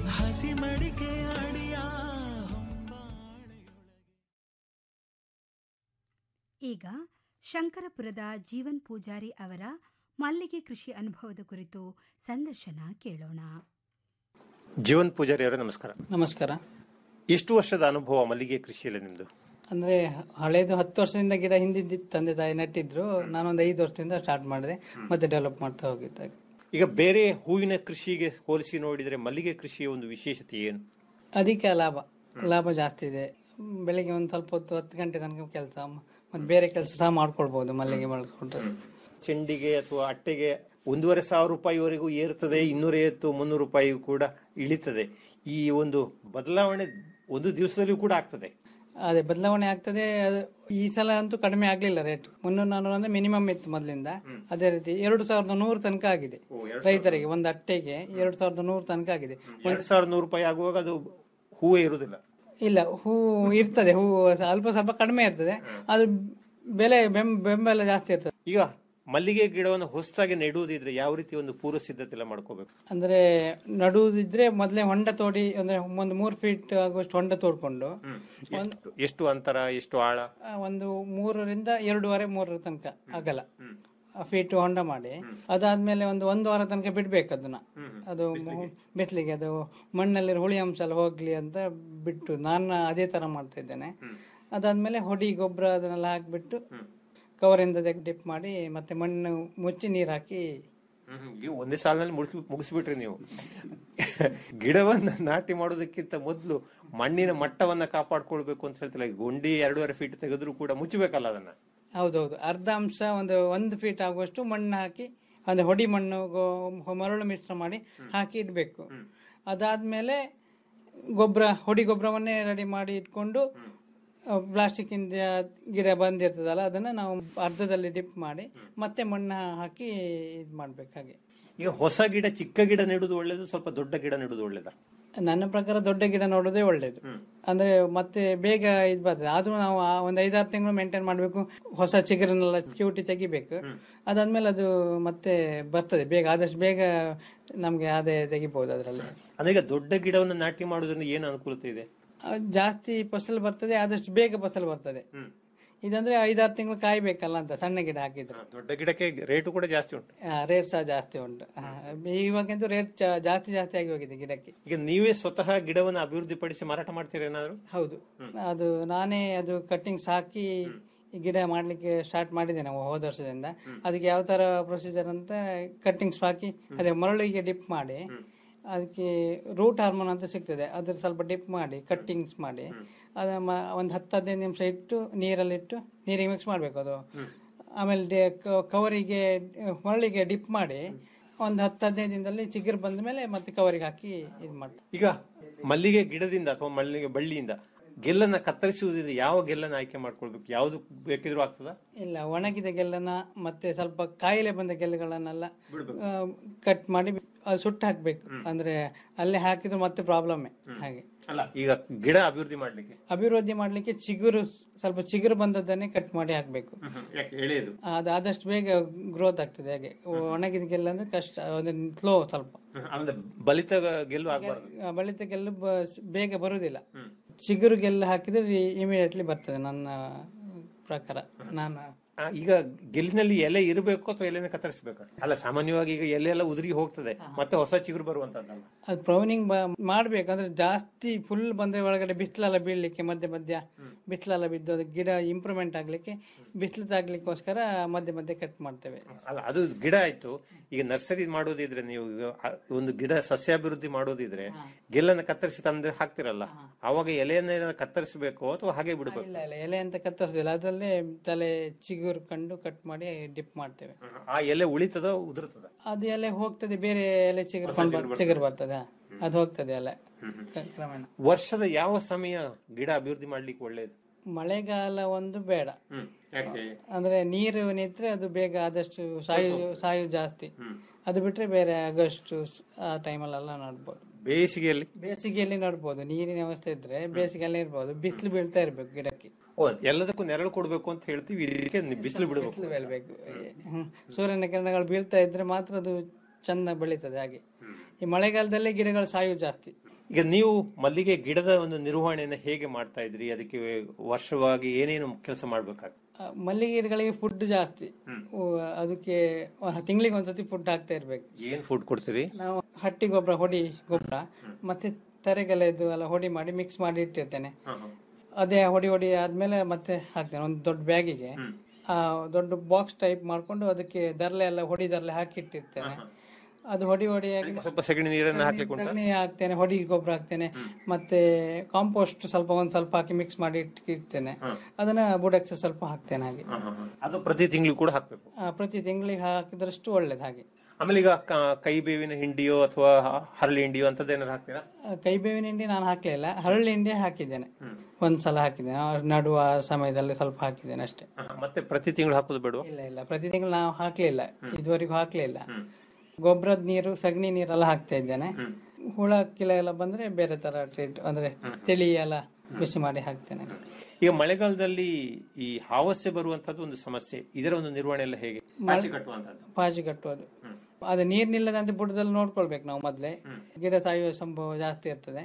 ಈಗ ಶಂಕರಪುರದ ಜೀವನ್ ಪೂಜಾರಿ ಅವರ ಮಲ್ಲಿಗೆ ಕೃಷಿ ಅನುಭವದ ಕುರಿತು ಸಂದರ್ಶನ ಕೇಳೋಣ ಜೀವನ್ ಪೂಜಾರಿ ಅವರೇ ನಮಸ್ಕಾರ ನಮಸ್ಕಾರ ಎಷ್ಟು ವರ್ಷದ ಅನುಭವ ಮಲ್ಲಿಗೆ ಕೃಷಿಯಲ್ಲಿ ನಿಮ್ದು ಅಂದ್ರೆ ಹಳೇದು ಹತ್ತು ವರ್ಷದಿಂದ ಗಿಡ ಹಿಂದಿದ್ದಿತ್ತು ತಂದೆ ತಾಯಿ ನೆಟ್ಟಿದ್ರು ನಾನೊಂದು ಐದು ವರ್ಷದಿಂದ ಸ್ಟಾರ್ಟ್ ಮಾಡಿದೆ ಮತ್ತೆ ಡೆವಲಪ್ ಮಾಡ್ತಾ ಹೋಗಿದ್ದೆ ಈಗ ಬೇರೆ ಹೂವಿನ ಕೃಷಿಗೆ ಹೋಲಿಸಿ ನೋಡಿದರೆ ಮಲ್ಲಿಗೆ ಕೃಷಿಯ ಒಂದು ವಿಶೇಷತೆ ಏನು ಅದಕ್ಕೆ ಲಾಭ ಲಾಭ ಜಾಸ್ತಿ ಇದೆ ಬೆಳಿಗ್ಗೆ ಒಂದು ಸ್ವಲ್ಪ ಹೊತ್ತು ಹತ್ತು ಗಂಟೆ ತನಕ ಕೆಲಸ ಮತ್ತೆ ಬೇರೆ ಕೆಲಸ ಸಹ ಮಾಡ್ಕೊಳ್ಬಹುದು ಮಲ್ಲಿಗೆ ಮಾಡಿಕೊಂಡ್ರೆ ಚೆಂಡಿಗೆ ಅಥವಾ ಅಟ್ಟೆಗೆ ಒಂದೂವರೆ ಸಾವಿರ ರೂಪಾಯಿವರೆಗೂ ಏರ್ತದೆ ಇನ್ನೂರೈವತ್ತು ಮುನ್ನೂರು ರೂಪಾಯಿ ಕೂಡ ಇಳಿತದೆ ಈ ಒಂದು ಬದಲಾವಣೆ ಒಂದು ದಿವಸದಲ್ಲಿಯೂ ಕೂಡ ಆಗ್ತದೆ ಅದೇ ಬದಲಾವಣೆ ಆಗ್ತದೆ ಅದು ಈ ಸಲ ಅಂತೂ ಕಡಿಮೆ ಆಗ್ಲಿಲ್ಲ ರೇಟ್ ಮುನ್ನೂರು ನಾನ್ನೂರು ಅಂದ್ರೆ ಮಿನಿಮಮ್ ಇತ್ತು ಮೊದಲಿಂದ ಅದೇ ರೀತಿ ಎರಡು ಸಾವಿರದ ನೂರು ತನಕ ಆಗಿದೆ ರೈತರಿಗೆ ಒಂದು ಅಟ್ಟೆಗೆ ಎರಡು ಸಾವಿರದ ನೂರು ತನಕ ಆಗಿದೆ ಎರಡ್ ಸಾವಿರದ ನೂರು ರೂಪಾಯಿ ಆಗುವಾಗ ಅದು ಹೂವೇ ಇರುವುದಿಲ್ಲ ಇಲ್ಲ ಹೂ ಇರ್ತದೆ ಹೂ ಅಲ್ಪ ಸ್ವಲ್ಪ ಕಡಿಮೆ ಇರ್ತದೆ ಅದು ಬೆಲೆ ಬೆಂ ಬೆಂಬಲ ಜಾಸ್ತಿ ಇರ್ತದೆ ಈಗ ಮಲ್ಲಿಗೆ ಗಿಡವನ್ನು ಹೊಸದಾಗಿ ನೆಡುವುದಿದ್ರೆ ಯಾವ ರೀತಿ ಒಂದು ಪೂರ್ವ ಸಿದ್ಧತೆ ಎಲ್ಲ ಮಾಡ್ಕೋಬೇಕು ಅಂದ್ರೆ ನಡುವುದಿದ್ರೆ ಮೊದಲೇ ಹೊಂಡ ತೋಡಿ ಅಂದ್ರೆ ಒಂದು ಮೂರು ಫೀಟ್ ಆಗುವಷ್ಟು ಹೊಂಡ ತೋಡ್ಕೊಂಡು ಒಂದ್- ಎಷ್ಟು- ಎಷ್ಟು ಅಂತರ ಎಷ್ಟು ಆಳ ಆ, ಒಂದು ಮೂರರಿಂದ ಎರಡೂವರೆ ಮೂರರ ತನಕ ಅಗಲ ಫೀಟ್ ಹೊಂಡ ಮಾಡಿ ಅದಾದ್ಮೇಲೆ ಒಂದು ಒಂದು ವಾರ ತನಕ ಬಿಡ್ಬೇಕು ಅದನ್ನ ಅದು ಬಿಸ್ಲಿಗೆ ಅದು ಮಣ್ಣಲ್ಲಿ ಹುಳಿ ಅಂಶ ಎಲ್ಲ ಹೋಗ್ಲಿ ಅಂತ ಬಿಟ್ಟು ನಾನು ಅದೇ ತರ ಮಾಡ್ತಾ ಇದ್ದೇನೆ ಅದಾದ್ಮೇಲೆ ಹೊಡಿ ಗೊಬ್ಬರ ಅದನ್ನೆಲ್ಲ ಹಾಕ್ಬಿಟ್ಟು ಕವರಿಂದ ಡಿಪ್ ಮಾಡಿ ಮತ್ತೆ ಮಣ್ಣು ಮುಚ್ಚಿ ನೀರು ಹಾಕಿ ನೀವು ಒಂದೇ ಸಾಲಿನಲ್ಲಿ ಮುಗಿಸಿ ಮುಗಿಸ್ಬಿಟ್ರಿ ನೀವು ಗಿಡವನ್ನ ನಾಟಿ ಮಾಡೋದಕ್ಕಿಂತ ಮೊದಲು ಮಣ್ಣಿನ ಮಟ್ಟವನ್ನ ಕಾಪಾಡ್ಕೊಳ್ಬೇಕು ಅಂತ ಹೇಳ್ತಿಲ್ಲ ಈಗ ಗುಂಡಿ ಎರಡೂವರೆ ಫೀಟ್ ತೆಗೆದ್ರು ಕೂಡ ಮುಚ್ಚಬೇಕಲ್ಲ ಅದನ್ನ ಹೌದೌದು ಅರ್ಧ ಅಂಶ ಒಂದು ಒಂದು ಫೀಟ್ ಆಗುವಷ್ಟು ಮಣ್ಣು ಹಾಕಿ ಅಂದ್ರೆ ಹೊಡಿ ಮಣ್ಣು ಗೋ- ಮರಳು ಮಿಶ್ರ ಮಾಡಿ ಹಾಕಿ ಇಡಬೇಕು ಅದಾದ್ಮೇಲೆ ಗೊಬ್ಬರ ಹೊಡಿ ಗೊಬ್ಬರವನ್ನೇ ರೆಡಿ ಮಾಡಿ ಇಟ್ಕೊಂಡು ಪ್ಲಾಸ್ಟಿಕ್ ಇಂದ ಗಿಡ ಬಂದಿರ್ತದಲ್ಲ ಅದನ್ನ ನಾವು ಅರ್ಧದಲ್ಲಿ ಡಿಪ್ ಮಾಡಿ ಮತ್ತೆ ಮಣ್ಣು ಹಾಕಿ ಇದು ಮಾಡ್ಬೇಕು ಹಾಗೆ ಈಗ ಹೊಸ ಗಿಡ ಚಿಕ್ಕ ಗಿಡ ನೆಡುದು ಒಳ್ಳೇದು ಸ್ವಲ್ಪ ದೊಡ್ಡ ಗಿಡ ನೆಡುದು ಒಳ್ಳೇದಾ ನನ್ನ ಪ್ರಕಾರ ದೊಡ್ಡ ಗಿಡ ನೋಡೋದೇ ಒಳ್ಳೇದು ಅಂದ್ರೆ ಮತ್ತೆ ಬೇಗ ಇದು ಬರ್ತದೆ ಆದ್ರೂ ನಾವು ಆ ಒಂದು ಐದಾರು ತಿಂಗಳು ಮೇಂಟೈನ್ ಮಾಡ್ಬೇಕು ಹೊಸ ಚಿಗುರನ್ನೆಲ್ಲ ಚಿವುಟಿ ತೆಗಿಬೇಕು ಅದಾದ್ಮೇಲೆ ಅದು ಮತ್ತೆ ಬರ್ತದೆ ಬೇಗ ಆದಷ್ಟು ಬೇಗ ನಮ್ಗೆ ಆದಾಯ ತೆಗಿಬಹುದು ಅದರಲ್ಲಿ ಅಂದ್ರೆ ಈಗ ದೊಡ್ಡ ಗಿಡವನ್ನ ನಾಟಿ ಮಾಡೋದ್ರಿಂದ ಏನು ಅನುಕೂಲತೆ ಇದೆ ಜಾಸ್ತಿ ಫಸಲು ಬರ್ತದೆ ಆದಷ್ಟು ಬೇಗ ಫಸಲು ಬರ್ತದೆ ಇದಂದ್ರೆ ಐದಾರು ತಿಂಗಳು ಕಾಯ್ಬೇಕಲ್ಲ ಅಂತ ಸಣ್ಣ ಗಿಡ ಹಾಕಿದ್ರು ದೊಡ್ಡ ಗಿಡಕ್ಕೆ ರೇಟು ಕೂಡ ಜಾಸ್ತಿ ಉಂಟು ರೇಟ್ ಸಹ ಜಾಸ್ತಿ ಉಂಟು ಆ, ಇವಾಗಂತೂ ರೇಟ್ ಜಾಸ್ತಿ ಜಾಸ್ತಿ ಆಗಿ ಹೋಗಿದೆ ಗಿಡಕ್ಕೆ ಈಗ ನೀವೇ ಸ್ವತಃ ಗಿಡವನ್ನು ಅಭಿವೃದ್ಧಿಪಡಿಸಿ ಮಾರಾಟ ಮಾಡ್ತೀರಾ ಏನಾದ್ರು ಹೌದು ಅದು ನಾನೇ ಅದು ಕಟ್ಟಿಂಗ್ಸ್ ಹಾಕಿ ಈ ಗಿಡ ಮಾಡ್ಲಿಕ್ಕೆ ಸ್ಟಾರ್ಟ್ ಮಾಡಿದ್ದೇನೆ ಹೋದ ವರ್ಷದಿಂದ ಅದಕ್ಕೆ ಯಾವ ತರ ಪ್ರೊಸೀಜರ್ ಅಂತ ಕಟ್ಟಿಂಗ್ಸ್ ಹಾಕಿ ಅದೇ ಮರಳಿಗೆ ಡಿಪ್ ಮಾಡಿ ಅದಕ್ಕೆ ರೂಟ್ ಹಾರ್ಮೋನ್ ಅಂತ ಸಿಗ್ತದೆ ಅದ್ರ ಸ್ವಲ್ಪ ಡಿಪ್ ಮಾಡಿ ಕಟ್ಟಿಂಗ್ಸ್ ಮಾಡಿ ಅದ ಒಂದು ಹತ್ತು ಹದಿನೈದು ನಿಮಿಷ ಇಟ್ಟು ನೀರಲ್ಲಿಟ್ಟು ನೀರಿಗೆ ಮಿಕ್ಸ್ ಮಾಡಬೇಕು ಅದು ಆಮೇಲೆ ಡೆ- ಕ- ಕವರಿಗೆ ಮರಳಿಗೆ ಡಿಪ್ ಮಾಡಿ ಒಂದು ಹತ್ತು ಹದಿನೈದು ದಿನದಲ್ಲಿ ಚಿಗುರು ಬಂದ ಮೇಲೆ ಮತ್ತೆ ಕವರಿಗೆ ಹಾಕಿ ಇದು ಮಾಡ್ತಾರೆ ಈಗ ಮಲ್ಲಿಗೆ ಗಿಡದಿಂದ ಅಥವಾ ಮಲ್ಲಿಗೆ ಬಳ್ಳಿಯಿಂದ ಗೆಲ್ಲನ್ನ ಕತ್ತರಿಸುವುದಿದ್ರೆ ಯಾವ ಗೆಲ್ಲನ್ನ ಆಯ್ಕೆ ಮಾಡ್ಕೊಳ್ಬೇಕು ಯಾವ್ದು ಬೇಕಿದ್ರೂ ಆಗ್ತದ ಇಲ್ಲ ಒಣಗಿದ ಗೆಲ್ಲನ ಮತ್ತೆ ಸ್ವಲ್ಪ ಕಾಯಿಲೆ ಬಂದ ಗೆಲ್ಲುಗಳನ್ನೆಲ್ಲ ಕಟ್ ಮಾಡಿ ಅದು ಸುಟ್ಟು ಹಾಕ್ಬೇಕು ಅಂದ್ರೆ ಅಲ್ಲೇ ಹಾಕಿದ್ರೆ ಮತ್ತೆ ಪ್ರಾಬ್ಲಮ್ಮೆ ಹಾಗೆ ಅಲ್ಲ ಈಗ ಗಿಡ ಅಭಿವೃದ್ಧಿ ಮಾಡ್ಲಿಕ್ಕೆ ಅಭಿವೃದ್ಧಿ ಮಾಡ್ಲಿಕ್ಕೆ ಚಿಗುರು ಸ್ವಲ್ಪ ಚಿಗುರು ಬಂದದ್ದನ್ನೇ ಕಟ್ ಮಾಡಿ ಹಾಕ್ಬೇಕು ಯಾಕೆ ಎಳೆಯದು ಅದು ಆದಷ್ಟು ಬೇಗ ಗ್ರೋತ್ ಆಗ್ತದೆ ಹಾಗೆ ಒಣಗಿದ ಗೆಲ್ಲ ಅಂದ್ರೆ ಕಷ್ಟ ಒಂದು ಸ್ಲೋ ಸ್ವಲ್ಪ ಅಂದ್ರೆ ಬಲಿತ ಗೆಲ್ಲು ಆಗ್ಬಾರ್ದು ಆ ಬಳಿತ ಗೆಲ್ಲು ಬ- ಬೇಗ ಬರುವುದಿಲ್ಲ ಚಿಗುರು ಗೆಲ್ಲು ಹಾಕಿದ್ರೆ ಇಮಿಡಿಯೇಟ್ಲಿ ಬರ್ತದೆ ನನ್ನ ಪ್ರಕಾರ ನಾನು ಆ, ಈಗ ಗೆಲ್ಲಿನಲ್ಲಿ ಎಲೆ ಇರಬೇಕು ಅಥವಾ ಎಲೆನ ಕತ್ತರಿಸಬೇಕು ಅಲ್ಲ ಸಾಮಾನ್ಯವಾಗಿ ಈಗ ಎಲೆ ಎಲ್ಲ ಉದುರಿ ಹೋಗ್ತದೆ ಮತ್ತೆ ಹೊಸ ಚಿಗುರು ಬರುವಂತದ್ದಲ್ಲ ಅದು ಪ್ರೌನಿಂಗ್ ಮಾಡ್ಬೇಕಂದ್ರೆ ಜಾಸ್ತಿ ಫುಲ್ ಬಂದ್ರೆ ಒಳಗಡೆ ಬಿಸಿಲೆಲ್ಲ ಬೀಳ್ಲಿಕ್ಕೆ ಮಧ್ಯೆ ಮಧ್ಯ ಬಿಸಿಲೆಲ್ಲ ಬಿದ್ದು ಅದು ಗಿಡ ಇಂಪ್ರೂವ್ಮೆಂಟ್ ಆಗ್ಲಿಕ್ಕೆ ಬಿಸಿಲು ತಾಗ್ಲಿಕ್ಕೋಸ್ಕರ ಮಧ್ಯೆ ಮಧ್ಯೆ ಕಟ್ ಮಾಡ್ತೇವೆ ಅಲ್ಲ ಅದು ಗಿಡ ಆಯ್ತು ಈಗ ನರ್ಸರಿ ಮಾಡೋದಿದ್ರೆ ನೀವು ಈಗ ಆ ಒಂದು ಗಿಡ ಸಸ್ಯಾಭಿವೃದ್ಧಿ ಮಾಡೋದಿದ್ರೆ ಗೆಲ್ಲನ್ನ ಕತ್ತರಿಸಿ ತಂದ್ರೆ ಹಾಕ್ತಿರಲ್ಲ ಅವಾಗ ಎಲೆಯನ್ನ ಕತ್ತರಿಸಬೇಕು ಅಥವಾ ಹಾಗೆ ಬಿಡಬೇಕು ಇಲ್ಲ ಇಲ್ಲ ಎಲೆ ಅಂತ ಕತ್ತರಿಸೋದಿಲ್ಲ ಅದರಲ್ಲೇ ತಲೆ ಚಿಗುರು ಕಂಡು ಕಟ್ ಮಾಡಿ ಡಿಪ್ ಮಾಡ್ತೇವೆ ಆ ಎಲೆ ಉಳಿತದ ಉದುರ್ತದ ಅದು ಎಲೆ ಹೋಗ್ತದೆ ಬೇರೆ ಎಲೆ ಚಿಗುರು ಕೊಂಡು ಚಿಗುರು ಬರ್ತದೆ ಅದು ಹೋಗ್ತದೆ ಎಲೆ ಕ- ಕ್ರಮೇಣ ವರ್ಷದ ಯಾವ ಸಮಯ ಗಿಡ ಅಭಿವೃದ್ಧಿ ಮಾಡ್ಲಿಕ್ಕೆ ಒಳ್ಳೇದು ಮಳೆಗಾಲ ಒಂದು ಬೇಡ ಅಂದ್ರೆ ನೀರು ನಿಂತ್ರೆ ಅದು ಬೇಗ ಆದಷ್ಟು ಸಾಯು ಸಾಯು ಜಾಸ್ತಿ ಅದು ಬಿಟ್ರೆ ಬೇರೆ ಆಗಸ್ಟ್ ಆ ಟೈಮಲ್ಲೆಲ್ಲ ನಡ್ಬೋದು ಬೇಸಿಗೆಯಲ್ಲಿ ಬೇಸಿಗೆಯಲ್ಲಿ ನಡ್ಬೋದು ನೀರಿನ ವ್ಯವಸ್ಥೆ ಇದ್ರೆ ಬೇಸಿಗೆಯಲ್ಲಿ ಇರ್ಬೋದು ಬಿಸಿಲು ಬೀಳ್ತಾ ಇರ್ಬೇಕು ಗಿಡಕ್ಕೆ ಓ ಎಲ್ಲದಕ್ಕೂ ನೆರಳು ಕೊಡ್ಬೇಕು ಅಂತ ಹೇಳ್ತೀವಿ ಇದಕ್ಕೆ ಬಿಸಿಲು ಬಿಡಬೇಕು ಬಿಸಿಲು ಬೀಳ್ಬೇಕು ಹ್ಮ್. ಸೂರ್ಯನ ಕಿರಣಗಳು ಬೀಳ್ತಾ ಇದ್ರೆ ಮಾತ್ರ ಅದು ಚಂದ ಬೆಳೀತದೆ ಹಾಗೆ ಈ ಮಳೆಗಾಲದಲ್ಲಿ ಗಿಡಗಳು ಸಾಯು ಜಾಸ್ತಿ ಈಗ ನೀವು ಮಲ್ಲಿಗೆ ಗಿಡದ ಒಂದು ನಿರ್ವಹಣೆಯನ್ನ ಹೇಗೆ ಮಾಡ್ತಾ ಇದ್ರಿ ಅದಕ್ಕೆ ವರ್ಷವಾಗಿ ಏನೇನು ಕೆಲಸ ಮಾಡ್ಬೇಕಾಗ್ತದೆ ಆ, ಮಲ್ಲಿಗೆ ಗಿಡಗಳಿಗೆ ಫುಡ್ ಜಾಸ್ತಿ ಓ, ಅದಕ್ಕೆ ತಿಂಗಳಿಗೆ ಒಂದ್ಸತಿ ಫುಡ್ ಹಾಕ್ತಾ ಇರ್ಬೇಕು ಏನ್ ಫುಡ್ ಕೊಡ್ತೀರಿ ನಾವು ಹಟ್ಟಿ ಗೊಬ್ಬರ ಹೊಡಿ ಗೊಬ್ಬರ ಮತ್ತೆ ತರೆಗೆಲೆದು ಎಲ್ಲ ಹೊಡಿ ಮಾಡಿ ಮಿಕ್ಸ್ ಮಾಡಿ ಇಟ್ಟಿರ್ತೇನೆ ಅದೇ ಹೊಡಿ ಹೊಡಿ ಆದ್ಮೇಲೆ ಮತ್ತೆ ಹಾಕ್ತೇನೆ ಒಂದು ದೊಡ್ಡ ಬ್ಯಾಗಿಗೆ ಆ ದೊಡ್ಡ ಬಾಕ್ಸ್ ಟೈಪ್ ಮಾಡ್ಕೊಂಡು ಅದಕ್ಕೆ ದರ್ಲೆ ಎಲ್ಲ ಹೊಡಿ ದರ್ಲೆ ಹಾಕಿ ಇಟ್ಟಿರ್ತೇನೆ ಅದು ಹೊಡಿ ಹೊಡಿಯಾಗಿ ಸ್ವಲ್ಪ ಸಗಣಿ ನೀರನ್ನ ಹಾಕ್ಲಿಕ್ಕೆ ಉಂಟಾ ಸಗಣಿ ಹಾಕ್ತೇನೆ ಹೊಡಿ ಗೊಬ್ಬರ ಹಾಕ್ತೇನೆ ಮತ್ತೆ ಕಾಂಪೋಸ್ಟ್ ಸ್ವಲ್ಪ ಒಂದ್ ಸ್ವಲ್ಪ ಹಾಕಿ ಮಿಕ್ಸ್ ಮಾಡಿ ಇಟ್ಟಿರ್ತೇನೆ ಅದನ್ನ ಬುಡಕ್ಕೆ ಸ್ವಲ್ಪ ಹಾಕ್ತೇನೆ ಹಾಗೆ ಅದು ಪ್ರತಿ ತಿಂಗಳು ಕೂಡ ಹಾಕ್ಬೇಕು ಆ, ಪ್ರತಿ ತಿಂಗಳಿಗೆ ಹಾಕಿದ್ರಷ್ಟು ಒಳ್ಳೇದು ಹಾಗೆ ಆಮೇಲೆ ಈಗ ಕ- ಕೈ ಬೇವಿನ ಹಿಂಡಿಯೋ ಅಥವಾ ಹರಳಿ ಹಿಂಡಿಯೋ ಅಂತದ್ದೇನಾರು ಹಾಕ್ತೀರಾ ಆ, ಕೈ ಬೇವಿನ ಹಿಂಡಿ ನಾನು ಹಾಕ್ಲಿಲ್ಲ ಹರಳಿ ಹಿಂಡಿ ಹಾಕಿದ್ದೇನೆ ಒಂದ್ಸಲ ಹಾಕಿದ್ದೇನೆ ಆ, ನಡುವ ಸಮಯದಲ್ಲಿ ಸ್ವಲ್ಪ ಹಾಕಿದ್ದೇನೆ ಅಷ್ಟೇ ಮತ್ತೆ ಪ್ರತಿ ತಿಂಗಳು ಹಾಕೋದು ಬೇಡ ಇಲ್ಲ ಇಲ್ಲ ಪ್ರತಿ ತಿಂಗಳು ನಾವು ಹಾಕ್ಲಿಲ್ಲ ಇದುವರೆಗೂ ಹಾಕ್ಲಿಲ್ಲ ಗೊಬ್ಬರದ ನೀರು ಸಗಣಿ ನೀರೆಲ್ಲ ಹಾಕ್ತಾ ಇದ್ದೇನೆ ಹುಳ ಕಿಲ ಎಲ್ಲ ಬಂದ್ರೆ ಬೇರೆ ತರ ಟ್ರೀಟ್ ಅಂದ್ರೆ ತಿಳಿ ಎಲ್ಲ ಬಿಸಿ ಮಾಡಿ ಹಾಕ್ತೇನೆ ಈಗ ಮಳೆಗಾಲದಲ್ಲಿ ಈ ಹಾವಸ್ಸೆ ಬರುವಂತದ್ದು ಒಂದು ಸಮಸ್ಯೆ ಇದರ ಒಂದು ನಿರ್ವಹಣೆ ಎಲ್ಲ ಹೇಗೆ ಪಾಚಿ ಕಟ್ಟುವಂತದ್ದು ಪಾಚಿ ಕಟ್ಟುವುದು ಅದು ನೀರ್ ನಿಲ್ಲದಂತೆ ಬುಡದಲ್ಲಿ ನೋಡ್ಕೊಳ್ಬೇಕು ನಾವು ಮೊದ್ಲೇ ಗಿಡ ಸಾಯುವ ಸಂಭವ ಜಾಸ್ತಿ ಇರ್ತದೆ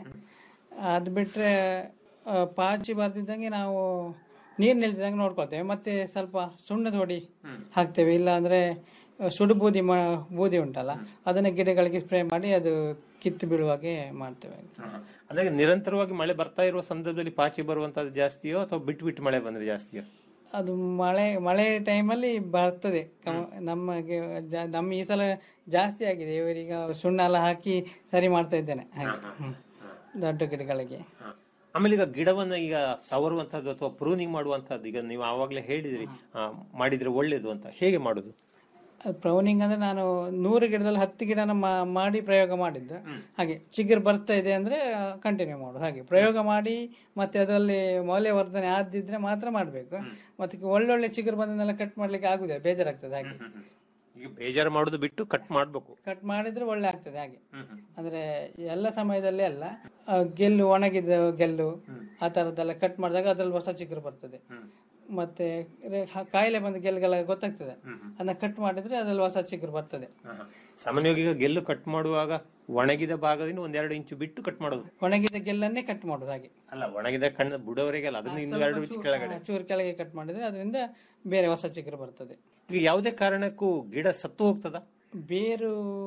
ಅದು ಬಿಟ್ರೆ ಆ, ಪಾಚಿ ಬರ್ತಿದ್ದಂಗೆ ನಾವು ನೀರ್ ನಿಲ್ತಿದ್ದಂಗೆ ನೋಡ್ಕೊಳ್ತೇವೆ ಮತ್ತೆ ಸ್ವಲ್ಪ ಸುಣ್ಣದ ಹೊಡಿ ಹಾಕ್ತೇವೆ ಇಲ್ಲ ಅಂದ್ರೆ ಆ, ಸುಡು ಬೂದಿ ಮ ಬೂದಿ ಉಂಟಲ್ಲ ಅದನ್ನ ಗಿಡಗಳಿಗೆ ಸ್ಪ್ರೇ ಮಾಡಿ ಅದು ಕಿತ್ತು ಬೀಳುವಾಗೆ ಮಾಡ್ತೇವೆ ಅಂದ್ರೆ ನಿರಂತರವಾಗಿ ಮಳೆ ಬರ್ತಾ ಇರುವ ಸಂದರ್ಭದಲ್ಲಿ ಪಾಚಿ ಬರುವಂತದ್ದು ಜಾಸ್ತಿಯೋ ಅಥವಾ ಬಿಟ್ಟು ಬಿಟ್ಟು ಮಳೆ ಬಂದ್ರೆ ಜಾಸ್ತಿಯೋ ಅದು ಮಳೆ ಮಳೆ ಟೈಮಲ್ಲಿ ಬರ್ತದೆ ಕಮ- ನಮಗೆ ಜಾ- ನಮ್ಮ ಈ ಸಲ ಜಾಸ್ತಿ ಆಗಿದೆ ಇವರೀಗ ಸುಣ್ಣ ಎಲ್ಲ ಹಾಕಿ ಸರಿ ಮಾಡ್ತಾ ಇದ್ದೇನೆ ಹಾಗೆ ಹ್ಮ್. ದೊಡ್ಡ ಗಿಡಗಳಿಗೆ ಆಮೇಲೆ ಈಗ ಗಿಡವನ್ನ ಈಗ ಸವರುವಂತದ್ದು ಅಥವಾ ಪ್ರೂನಿಂಗ್ ಮಾಡುವಂತದ್ದು ಈಗ ನೀವು ಆವಾಗಲೇ ಹೇಳಿದ್ರಿ ಆ, ಮಾಡಿದ್ರೆ ಒಳ್ಳೇದು ಅಂತ ಹೇಗೆ ಮಾಡುದು ಪ್ರೌನಿಂಗ್ ಅಂದ್ರೆ ನಾನು ನೂರು ಗಿಡದಲ್ಲಿ ಹತ್ತು ಗಿಡನ ಮಾ- ಮಾಡಿ ಪ್ರಯೋಗ ಮಾಡಿದ್ದು ಹಾಗೆ ಚಿಗುರು ಬರ್ತಾ ಇದೆ ಅಂದ್ರೆ ಕಂಟಿನ್ಯೂ ಮಾಡೋದು ಹಾಗೆ ಪ್ರಯೋಗ ಮಾಡಿ ಮತ್ತೆ ಅದರಲ್ಲಿ ಮೌಲ್ಯವರ್ಧನೆ ಆದಿದ್ರೆ ಮಾತ್ರ ಮಾಡಬೇಕು ಮತ್ತೆ ಒಳ್ಳೊಳ್ಳೆ ಚಿಗುರು ಬಂದನ್ನೆಲ್ಲ ಕಟ್ ಮಾಡ್ಲಿಕ್ಕೆ ಆಗುದಿಲ್ಲ ಬೇಜಾರಾಗ್ತದೆ ಹಾಗೆ ಈಗ ಬೇಜಾರು ಮಾಡುದು ಬಿಟ್ಟು ಕಟ್ ಮಾಡ್ಬೇಕು ಕಟ್ ಮಾಡಿದ್ರೆ ಒಳ್ಳೆ ಆಗ್ತದೆ ಹಾಗೆ ಅಂದ್ರೆ ಎಲ್ಲ ಸಮಯದಲ್ಲಿ ಅಲ್ಲ ಆ, ಗೆಲ್ಲು ಒಣಗಿದ ಗೆಲ್ಲು ಆ ತರದ್ದೆಲ್ಲ ಕಟ್ ಮಾಡಿದಾಗ ಅದ್ರಲ್ಲಿ ಹೊಸ ಚಿಗುರು ಬರ್ತದೆ ಮತ್ತೆ ರೆ- ಹ- ಕಾಯಿಲೆ ಬಂದ ಗೆಲ್ಗೆಲ್ಲ ಗೊತ್ತಾಗ್ತದೆ ಅದನ್ನ ಕಟ್ ಮಾಡಿದ್ರೆ ಅದ್ರಲ್ಲಿ ಹೊಸ ಚಿಗುರು ಬರ್ತದೆ ಸಾಮಾನ್ಯವಾಗಿ ಈಗ ಗೆಲ್ಲು ಕಟ್ ಮಾಡುವಾಗ ಒಣಗಿದ ಭಾಗದಿಂದ ಒಂದೆರಡು ಇಂಚು ಬಿಟ್ಟು ಕಟ್ ಮಾಡೋದು ಒಣಗಿದ ಗೆಲ್ಲನ್ನೇ ಕಟ್ ಮಾಡೋದು ಹಾಗೆ ಅಲ್ಲ ಒಣಗಿದ ಕಣ್ಣ ಬುಡವರೆಗೆ ಅಲ್ಲ ಅದನ್ನ ಇನ್ನು ಎರಡು ಇಂಚು ಕೆಳಗಡೆ ಚೂರು ಕೆಳಗೆ ಕಟ್ ಮಾಡಿದ್ರೆ ಅದರಿಂದ ಬೇರೆ ಹೊಸ ಚಿಗುರು ಬರ್ತದೆ ಈಗ ಯಾವುದೇ ಕಾರಣಕ್ಕೂ ಗಿಡ ಸತ್ತು ಹೋಗ್ತದ ಬೇರು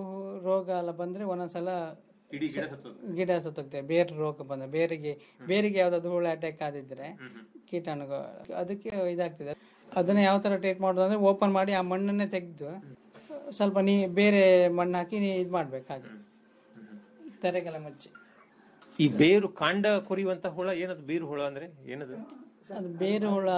ರೋಗ ಎಲ್ಲ ಬಂದ್ರೆ ಒಂದೊಂದ್ಸಲ ಇಡೀ ಗಿಡ ಸತ್ತು ಗಿಡ ಸತ್ತೋಗ್ತದೆ ಬೇರೆ ರೋಗ ಬಂದ ಬೇರಿಗೆ ಬೇರಿಗೆ ಯಾವ್ದಾದ್ರು ಹುಳ ಅಟ್ಯಾಕ್ ಆದಿದ್ರೆ ಕೀಟಾಣು ಅದಕ್ಕೆ ಇದಾಗ್ತದೆ ಅದನ್ನ ಯಾವ ತರ ಟ್ರೀಟ್ ಮಾಡೋದು ಅಂದ್ರೆ ಓಪನ್ ಮಾಡಿ ಆ ಮಣ್ಣನ್ನೇ ತೆಗೆದು ಸ್ವಲ್ಪ ನೀ ಬೇರೆ ಮಣ್ಣು ಹಾಕಿ ನೀ ಇದು ಮಾಡ್ಬೇಕು ಹಾಗೆ ತೆರೆಗೆಲ್ಲ ಮುಚ್ಚಿ ಈ ಬೇರು ಕಾಂಡ ಕೊರಿಯುವಂತ ಹುಳ ಏನದು ಬೇರು ಹುಳ ಅಂದ್ರೆ ಏನದು ಅದು ಬೇರು ಹುಳ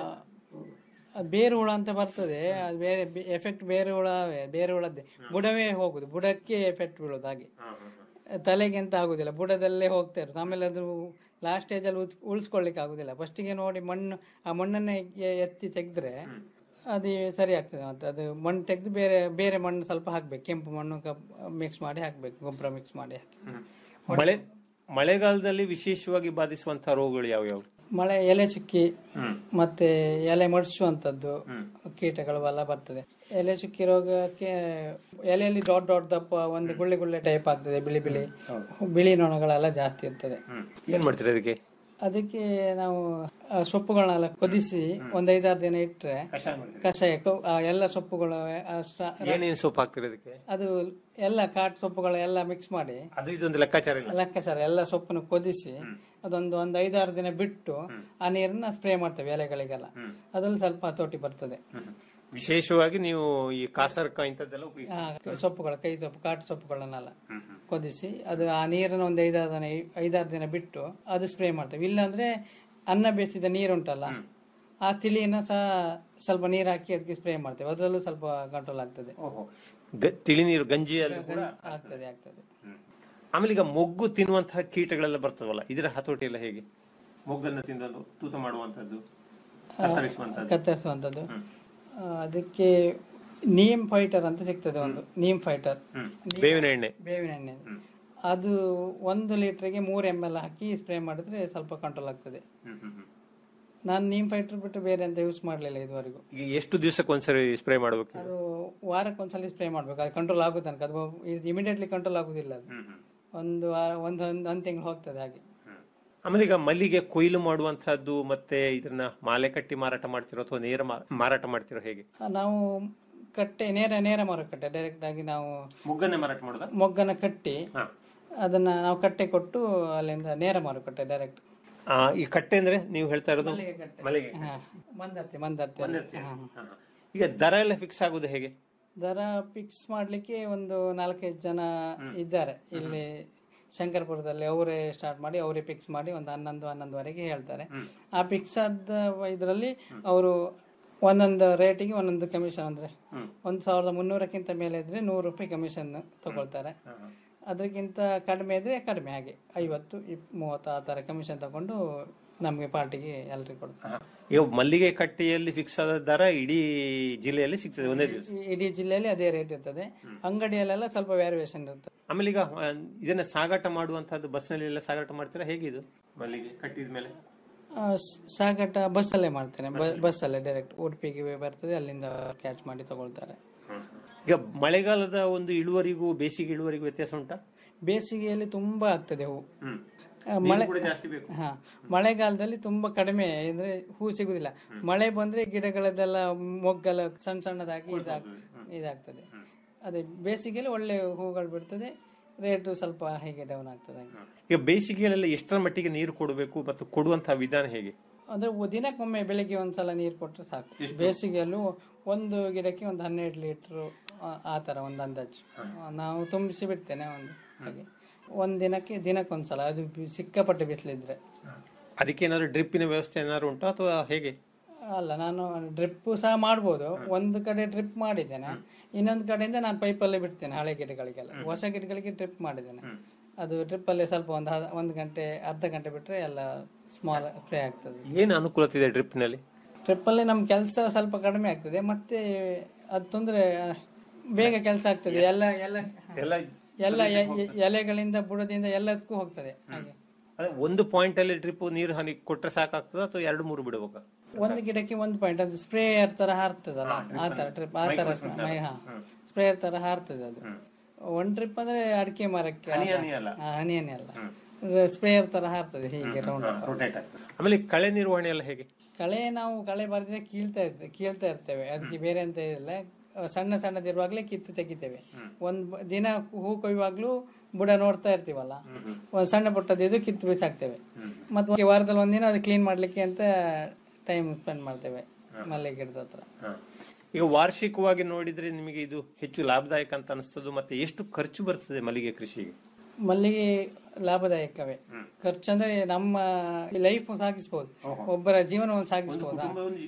ಅದು ಬೇರು ಹುಳ ಅಂತ ಬರ್ತದೆ ಅದು ಬೇರೆ ಎಫೆಕ್ಟ್ ಬೇರೆ ಹುಳ ಬೇರೆ ಹುಳದ್ದೇ ಬುಡವೇ ಹೋಗುದು ಬುಡಕ್ಕೆ ಎಫೆಕ್ಟ್ ಬೀಳೋದು ಹಾಗೆ ತಲೆಗೆ ಅಂತ ಆಗುದಿಲ್ಲ ಬುಡದಲ್ಲೇ ಹೋಗ್ತಾ ಇರೋದು ಆಮೇಲೆ ಅದು ಲಾಸ್ಟ್ ಸ್ಟೇಜ್ ಅಲ್ಲಿ ಉಳ್ಸ್- ಉಳಿಸ್ಕೊಳ್ಳಿಕ್ಕೆ ಆಗುದಿಲ್ಲ ಫಸ್ಟಿಗೆ ನೋಡಿ ಮಣ್ಣು ಆ ಮಣ್ಣನ್ನೇ ಎ- ಎತ್ತಿ ತೆಗೆದ್ರೆ ಅದು ಸರಿ ಆಗ್ತದೆ ಮತ್ತೆ ಅದು ಮಣ್ಣು ತೆಗೆದು ಬೇರೆ ಬೇರೆ ಮಣ್ಣು ಸ್ವಲ್ಪ ಹಾಕ್ಬೇಕು ಕೆಂಪು ಮಣ್ಣು ಮಿಕ್ಸ್ ಮಾಡಿ ಹಾಕ್ಬೇಕು ಗೊಬ್ಬರ ಮಿಕ್ಸ್ ಮಾಡಿ ಹಾಕಿ ಮಳೆ ಮಳೆಗಾಲದಲ್ಲಿ ವಿಶೇಷವಾಗಿ ಬಾಧಿಸುವಂತಹ ರೋಗಗಳು ಯಾವ್ಯಾವು ಮಳೆ ಎಲೆ ಚುಕ್ಕಿ ಮತ್ತೆ ಎಲೆ ಮಡಿಸುವಂತದ್ದು ಕೀಟಗಳು ಎಲ್ಲ ಬರ್ತದೆ ಎಲೆ ಚುಕ್ಕಿ ರೋಗಕ್ಕೆ ಎಲೆಯಲ್ಲಿ ಡಾಟ್ ಡಾಟ್ ದಪ್ಪ ಒಂದು ಗುಳ್ಳೆ ಗುಳ್ಳೆ ಟೈಪ್ ಆಗ್ತದೆ ಬಿಳಿ ಬಿಳಿ ಬಿಳಿ ನೊಣಗಳೆಲ್ಲ ಜಾಸ್ತಿ ಇರ್ತದೆ ಏನ್ ಮಾಡ್ತೀರಾ ಅದಕ್ಕೆ ಅದಕ್ಕೆ ನಾವು ಆ, ಸೊಪ್ಪುಗಳನ್ನೆಲ್ಲ ಕುದಿಸಿ ಒಂದ್ ಐದಾರು ದಿನ ಇಟ್ರೆ ಕಷಾಯ ಕೊ- ಆ, ಎಲ್ಲ ಸೊಪ್ಪುಗಳು ಆ, ಸ್ಟ- ಏನೇನು ಸೊಪ್ಪು ಹಾಕ್ತೀರಿ ಅದಕ್ಕೆ ಅದು ಎಲ್ಲ ಕಾಟ್ ಸೊಪ್ಪುಗಳು ಎಲ್ಲ ಮಿಕ್ಸ್ ಮಾಡಿ ಅದು ಇದೊಂದು ಲೆಕ್ಕಾಚಾರ ಇಲ್ಲ ಲೆಕ್ಕಾಚಾರ ಎಲ್ಲ ಸೊಪ್ಪನ್ನು ಕುದಿಸಿ ಅದೊಂದು ಒಂದು ಐದಾರು ದಿನ ಬಿಟ್ಟು ಆ ನೀರನ್ನ ಸ್ಪ್ರೇ ಮಾಡ್ತೇವೆ ಎಲೆಗಳಿಗೆಲ್ಲ ಅದ್ರಲ್ಲಿ ಸ್ವಲ್ಪ ಹತೋಟಿ ಬರ್ತದೆ ವಿಶೇಷವಾಗಿ ನೀವು ಈ ಕಾಸರ್ಕ ಇಂಥದ್ದೆಲ್ಲ ಉಪಯೋಗಿಸಿ ಆ, ಸೊಪ್ಪುಗಳು ಕೈ ಸೊಪ್ಪು ಕಾಟು ಸೊಪ್ಪುಗಳನ್ನೆಲ್ಲ ಕುದಿಸಿ ಅದು ಆ ನೀರನ್ನು ಒಂದು ಐದಾರು ದಿನ ಐದಾರು ದಿನ ಬಿಟ್ಟು ಅದು ಸ್ಪ್ರೇ ಮಾಡ್ತೇವೆ ಇಲ್ಲಾಂದ್ರೆ ಅನ್ನ ಬೇಯಿಸಿದ ನೀರುಂಟಲ್ಲ ಆ ತಿಳಿಯನ್ನ ಸಹ ಸ್ವಲ್ಪ ನೀರು ಹಾಕಿ ಅದಕ್ಕೆ ಸ್ಪ್ರೇ ಮಾಡ್ತೇವೆ ಅದರಲ್ಲೂ ಸ್ವಲ್ಪ ಕಂಟ್ರೋಲ್ ಆಗ್ತದೆ ಗ- ತಿಳಿ ನೀರು ಗಂಜಿಯಲ್ಲಿ ಕೂಡ ಆಗ್ತದೆ ಆಗ್ತದೆ ಆಮೇಲೆ ಈಗ ಮೊಗ್ಗು ತಿನ್ನುವಂತಹ ಕೀಟಗಳೆಲ್ಲ ಬರ್ತವಲ್ಲ ಇದರ ಹತೋಟಿ ಎಲ್ಲ ಹೇಗೆ ಮೊಗ್ಗನ್ನು ತಿಂದದ್ದು ತೂತ ಮಾಡುವಂತದ್ದು ಕತ್ತರಿಸುವಂತದ್ದು ಕತ್ತರಿಸುವಂಥದ್ದು ಆ, ಅದಕ್ಕೆ ನೀಮ್ ಫೈಟರ್ ಅಂತ ಸಿಗ್ತದೆ ಒಂದು ನೀಮ್ ಫೈಟರ್ ಬೇವಿನ ಎಣ್ಣೆ ಬೇವಿನ ಎಣ್ಣೆ ಅದು ಒಂದು ಲೀಟರ್ಗೆ ಮೂರು ಎಮ್ ಎಲ್ ಹಾಕಿ ಸ್ಪ್ರೇ ಮಾಡಿದ್ರೆ ಸ್ವಲ್ಪ ಕಂಟ್ರೋಲ್ ಆಗ್ತದೆ ನಾನು ನೀಮ್ ಫೈಟರ್ ಬಿಟ್ಟು ಬೇರೆ ಅಂತ ಯೂಸ್ ಮಾಡಲಿಲ್ಲ ಇದುವರೆಗೂ ಈಗ ಎಷ್ಟು ದಿವಸಕ್ಕೆ ಒಂದ್ಸರಿ ಸ್ಪ್ರೇ ಮಾಡಬೇಕು ಅದು ವಾರಕ್ಕೆ ಒಂದ್ಸಲ ಸ್ಪ್ರೇ ಮಾಡ್ಬೇಕು ಅದು ಕಂಟ್ರೋಲ್ ಆಗೋ ತನಕ ಅದು ಇಮಿಡಿಯೇಟ್ಲಿ ಕಂಟ್ರೋಲ್ ಆಗುದಿಲ್ಲ ಅದು ಒಂದು ವಾರ ಒಂದು ಒಂದು ಒಂದು ತಿಂಗಳು ಹೋಗ್ತದೆ ಹಾಗೆ ಆಮೇಲೆ ಈಗ ಮಲ್ಲಿಗೆ ಕೊಯ್ಲು ಮಾಡುವಂತಹದ್ದು ಮತ್ತೆ ಇದನ್ನ ಮಾಲೆ ಕಟ್ಟಿ ಮಾರಾಟ ಮಾಡ್ತಿರೋ ಅಥವಾ ನೇರ ಮಾ- ಮಾರಾಟ ಮಾಡ್ತಿರೋ ಹೇಗೆ ಆ, ನಾವು ಕಟ್ಟೆ ನೇರ ನೇರ ಮಾರುಕಟ್ಟೆ ಡೈರೆಕ್ಟ್ ಆಗಿ ನಾವು ಮೊಗ್ಗನ್ನೇ ಮಾರಾಟ ಮಾಡೋದಾ ಮೊಗ್ಗನ ಕಟ್ಟಿ ಅದನ್ನ ನಾವು ಕಟ್ಟೆ ಕೊಟ್ಟು ಅಲ್ಲಿಂದ ನೇರ ಮಾರುಕಟ್ಟೆ ಡೈರೆಕ್ಟ್ ಆ, ಈ ಕಟ್ಟೆ ಅಂದ್ರೆ ನೀವು ಹೇಳ್ತಾ ಇರೋದು ಮಲ್ಲಿಗೆ ಕಟ್ಟೆ. ಮಲ್ಲಿಗೆ ಹಾ, ಮಂದರ್ತಿ ಮಂದರ್ತಿ ಅಲ್ಲಿ. ಮಂದರ್ತಿ. ಹಾ, ಹಾ. ಹಾ. ಈಗ ದರ ಎಲ್ಲ ಫಿಕ್ಸ್ ಆಗುದು ಹೇಗೆ ದರ ಫಿಕ್ಸ್ ಮಾಡ್ಲಿಕ್ಕೆ ಒಂದು ನಾಲ್ಕೈದು ಜನ ಇದ್ದಾರೆ ಇಲ್ಲಿ ಶಂಕರಪುರದಲ್ಲಿ ಅವರೇ ಸ್ಟಾರ್ಟ್ ಮಾಡಿ ಅವರೇ ಫಿಕ್ಸ್ ಮಾಡಿ ಒಂದು ಹನ್ನೊಂದು ಹನ್ನೊಂದುವರೆಗೆ ಹೇಳ್ತಾರೆ ಆ ಫಿಕ್ಸ್ ಆದ ಇದರಲ್ಲಿ ಅವರು ಒಂದೊಂದು ರೇಟಿಗೆ ಒಂದೊಂದು ಕಮಿಷನ್ ಅಂದ್ರೆ ಒಂದು ಸಾವಿರದ ಮುನ್ನೂರಕ್ಕಿಂತ ಮೇಲೆ ಇದ್ರೆ ನೂರು ರೂಪಾಯಿ ಕಮಿಷನ್ ತಗೊಳ್ತಾರೆ ಅದಕ್ಕಿಂತ ಕಡಿಮೆ ಇದ್ರೆ ಕಡಿಮೆ ಹಾಗೆ ಐವತ್ತು ಇಪ್ ಮೂವತ್ತು ಆ ಥರ ಕಮಿಷನ್ ತಗೊಂಡು ನಮಗೆ ಪಾರ್ಟಿಗೆ ಎಲ್ರಿಗೂ ಕೊಡ್ತಾರೆ ಈಗ ಮಲ್ಲಿಗೆ ಕಟ್ಟೆಯಲ್ಲಿ ಫಿಕ್ಸ್ ಆದ ದರ ಇಡೀ ಜಿಲ್ಲೆಯಲ್ಲಿ ಸಿಗ್ತದೆ ಒಂದೇ ದಿವಸ ಈ- ಇಡೀ ಜಿಲ್ಲೆಯಲ್ಲಿ ಅದೇ ರೇಟ್ ಇರ್ತದೆ ಅಂಗಡಿಯಲ್ಲೆಲ್ಲ ಸ್ವಲ್ಪ ವ್ಯಾರಿಯೇಷನ್ ಇರ್ತದೆ ಆಮೇಲೆ ಈಗ ಆ, ಇದನ್ನ ಸಾಗಾಟ ಮಾಡುವಂತಹದ್ದು ಬಸ್ನಲ್ಲಿ ಎಲ್ಲ ಸಾಗಾಟ ಮಾಡ್ತೀರಾ ಹೇಗಿದು ಮಲ್ಲಿಗೆ ಕಟ್ಟಿದ ಮೇಲೆ ಆ, ಸ್- ಸಾಗಾಟ ಬಸ್ಸಲ್ಲೇ ಮಾಡ್ತೇನೆ ಬ- ಬಸ್ಸಲ್ಲೇ ಡೈರೆಕ್ಟ್ ಉಡುಪಿಗೆ ಬರ್ತದೆ ಅಲ್ಲಿಂದ ಕ್ಯಾಚ್ ಮಾಡಿ ತಗೊಳ್ತಾರೆ ಈಗ ಮಳೆಗಾಲದ ಒಂದು ಇಳುವರಿಗೂ ಬೇಸಿಗೆ ಇಳುವರಿಗೂ ವ್ಯತ್ಯಾಸ ಉಂಟಾ ಬೇಸಿಗೆಯಲ್ಲಿ ತುಂಬಾ ಆಗ್ತದೆ ಹೂ ಹ್ಮ್. ಆ, ನೀರು ಮಳೆ ಕೂಡ ಜಾಸ್ತಿ ಬೇಕು. ಹಾ ಮಳೆಗಾಲದಲ್ಲಿ ತುಂಬಾ ಕಡಿಮೆ ಅಂದ್ರೆ ಹೂ ಸಿಗುದಿಲ್ಲ ಮಳೆ ಬಂದ್ರೆ ಗಿಡಗಳದ್ದೆಲ್ಲ ಮೊಗ್ಗಲ್ಲ ಸಣ್ಣ ಸಣ್ಣದಾಗಿ ಇದಾಗ್ ಇದಾಗ್ತದೆ ಅದೇ ಬೇಸಿಗೆಯಲ್ಲಿ ಒಳ್ಳೆ ಹೂಗಳು ಬಿಡ್ತದೆ ರೇಟು ಸ್ವಲ್ಪ ಹೀಗೆ ಡೌನ್ ಆಗ್ತದೆ ಹಾಗೆ. ಈಗ ಬೇಸಿಗೆಯಲ್ಲೆಲ್ಲ ಎಷ್ಟರ ಮಟ್ಟಿಗೆ ನೀರು ಕೊಡಬೇಕು ಮತ್ತು ಕೊಡುವಂತಹ ವಿಧಾನ ಹೇಗೆ ಅಂದ್ರೆ ಒ- ದಿನಕ್ಕೊಮ್ಮೆ ಬೆಳಿಗ್ಗೆ ಒಂದ್ಸಲ ನೀರು ಕೊಟ್ರೆ ಸಾಕು ಬೇಸಿಗೆಯಲ್ಲೂ ಒಂದು ಗಿಡಕ್ಕೆ ಒಂದು ಹನ್ನೆರಡು ಲೀಟರ್ ಆ ತರ ಒಂದು ಅಂದಾಜು ನಾವು ತುಂಬಿಸಿ ಬಿಡ್ತೇನೆ ಒಂದು ಹಾಗೆ ಒಂದ್ ದಿನಕ್ಕೆ ದಿನಕ್ಕೊಂದ್ಸಲ ಅದು ಬಿ- ಸಿಕ್ಕಾಪಟ್ಟೆ ಬಿಸಿಲಿದ್ರೆ ಅದಕ್ಕೆ ಏನಾದ್ರು ಡ್ರಿಪ್ಪಿನ ವ್ಯವಸ್ಥೆ ಏನಾದ್ರು ಉಂಟಾ ಅಥವಾ ಹೇಗೆ ಅಲ್ಲ ನಾನು ಡ್ರಿಪ್ ಸಹ ಮಾಡ್ಬೋದು ಒಂದು ಕಡೆ ಡ್ರಿಪ್ ಮಾಡಿದ್ದೇನೆ ಇನ್ನೊಂದು ಕಡೆಯಿಂದ ನಾನು ಪೈಪಲ್ಲೇ ಬಿಡ್ತೇನೆ ಹಳೆ ಗಿಡಗಳಿಗೆಲ್ಲ ಹೊಸ ಗಿಡಗಳಿಗೆ ಡ್ರಿಪ್ ಮಾಡಿದ್ದೇನೆ ಅದು ಡ್ರಿಪ್ ಅಲ್ಲಿ ಸ್ವಲ್ಪ ಒಂದು ಹ- ಒಂದು ಗಂಟೆ ಅರ್ಧ ಗಂಟೆ ಬಿಟ್ರೆ ಎಲ್ಲ ಸ್ಮಾಲ್ ಫ್ರೈ ಆಗ್ತದೆ ಏನು ಅನುಕೂಲತೆ ಇದೆ ಡ್ರಿಪ್ ನಲ್ಲಿ ಟ್ರಿಪ್ ಅಲ್ಲಿ ನಮ್ ಕೆಲಸ ಸ್ವಲ್ಪ ಕಡಿಮೆ ಆಗ್ತದೆ ಮತ್ತೆ ಅದು ತೊಂದ್ರೆ ಆ, ಬೇಗ ಕೆಲಸ ಆಗ್ತದೆ ಎಲ್ಲ ಎಲ್ಲ ಎಲ್ಲ ಎಲ್ಲ ಎ- ಎ- ಎಲೆಗಳಿಂದ ಬುಡದಿಂದ ಎಲ್ಲದಕ್ಕೂ ಹೋಗ್ತದೆ ಹಾಗೆ ಅದೇ ಒಂದು ಪಾಯಿಂಟ್ ಅಲ್ಲಿ ಡ್ರಿಪ್ ನೀರು ಹನಿ ಕೊಟ್ರೆ ಸಾಕಾಗ್ತದ ಅಥವಾ ಎರಡು ಮೂರು ಬಿಡಬೇಕಾ ಒಂದು ಗಿಡಕ್ಕೆ ಒಂದು ಪಾಯಿಂಟ್ ಅದು ಸ್ಪ್ರೇಯರ್ ತರ ಹಾರ್ತದಲ್ಲ ಆ ತರ ಟ್ರಿಪ್ ಆ ತರ ಮೈ ಹಾ ಸ್ಪ್ರೇಯರ್ ತರ ಹಾರ್ತದೆ ಅದು ಒಂದ್ ಟ್ರಿಪ್ ಅಂದ್ರೆ ಅಡಿಕೆ ಮರಕ್ಕೆ ಹನಿ ಹನಿ ಅಲ್ಲ. ಹಾ, ಹನಿ ಹನಿ ಅಲ್ಲ ಸ್ಪ್ರೇಯರ್ ತರ ಹಾರ್ತದೆ ಹೀಗೆ ರೌಂಡ್ ರೊಟೇಟ್ ಆಗ್ತದೆ ಆಮೇಲೆ ಕಳೆ ನಿರ್ವಹಣೆ ಎಲ್ಲ ಹೇಗೆ ಕಳೆ ನಾವು ಕಳೆ ಬರ್ದಿದೆ ಕೀಳ್ತಾ ಇರ್ತೇವೆ ಕೀಳ್ತಾ ಇರ್ತೇವೆ ಅದಕ್ಕೆ ಬೇರೆ ಅಂತ ಇಲ್ಲ ಸಣ್ಣ ಸಣ್ಣದಿರುವಾಗಲೇ ಕಿತ್ತು ತೆಗಿತೇವೆ ಒಂದ್ ಬ- ದಿನ ಹೂ ಕೊಯ್ಯುವಾಗ್ಲೂ ಬುಡ ನೋಡ್ತಾ ಇರ್ತೀವಲ್ಲ ಒಂದ್ ಸಣ್ಣ ಪುಟ್ಟದಿದ್ದು ಕಿತ್ತು ಬಿಸಾಕ್ತೇವೆ ಮತ್ತೆ ವಾರದಲ್ಲಿ ಒಂದಿನ ಅದು ಕ್ಲೀನ್ ಮಾಡ್ಲಿಕ್ಕೆ ಅಂತ ಟೈಮ್ ಸ್ಪೆಂಡ್ ಮಾಡ್ತೇವೆ ಮಲ್ಲಿಗೆ ಗಿಡದ ಹತ್ರ ಈಗ ವಾರ್ಷಿಕವಾಗಿ ನೋಡಿದ್ರೆ ನಿಮಗೆ ಇದು ಹೆಚ್ಚು ಲಾಭದಾಯಕ ಅಂತ ಅನಿಸ್ತದೆ ಮತ್ತೆ ಎಷ್ಟು ಖರ್ಚು ಬರ್ತದೆ ಮಲ್ಲಿಗೆ ಕೃಷಿಗೆ ಮಲ್ಲಿಗೆ ಲಾಭದಾಯಕವೇ ಖರ್ಚಂದ್ರೆ ನಮ್ಮ ಲೈಫ್ ಸಾಗಿಸ್ಬೋದು ಒಬ್ಬರ ಜೀವನವನ್ನು ಸಾಗಿಸ್ಬೋದು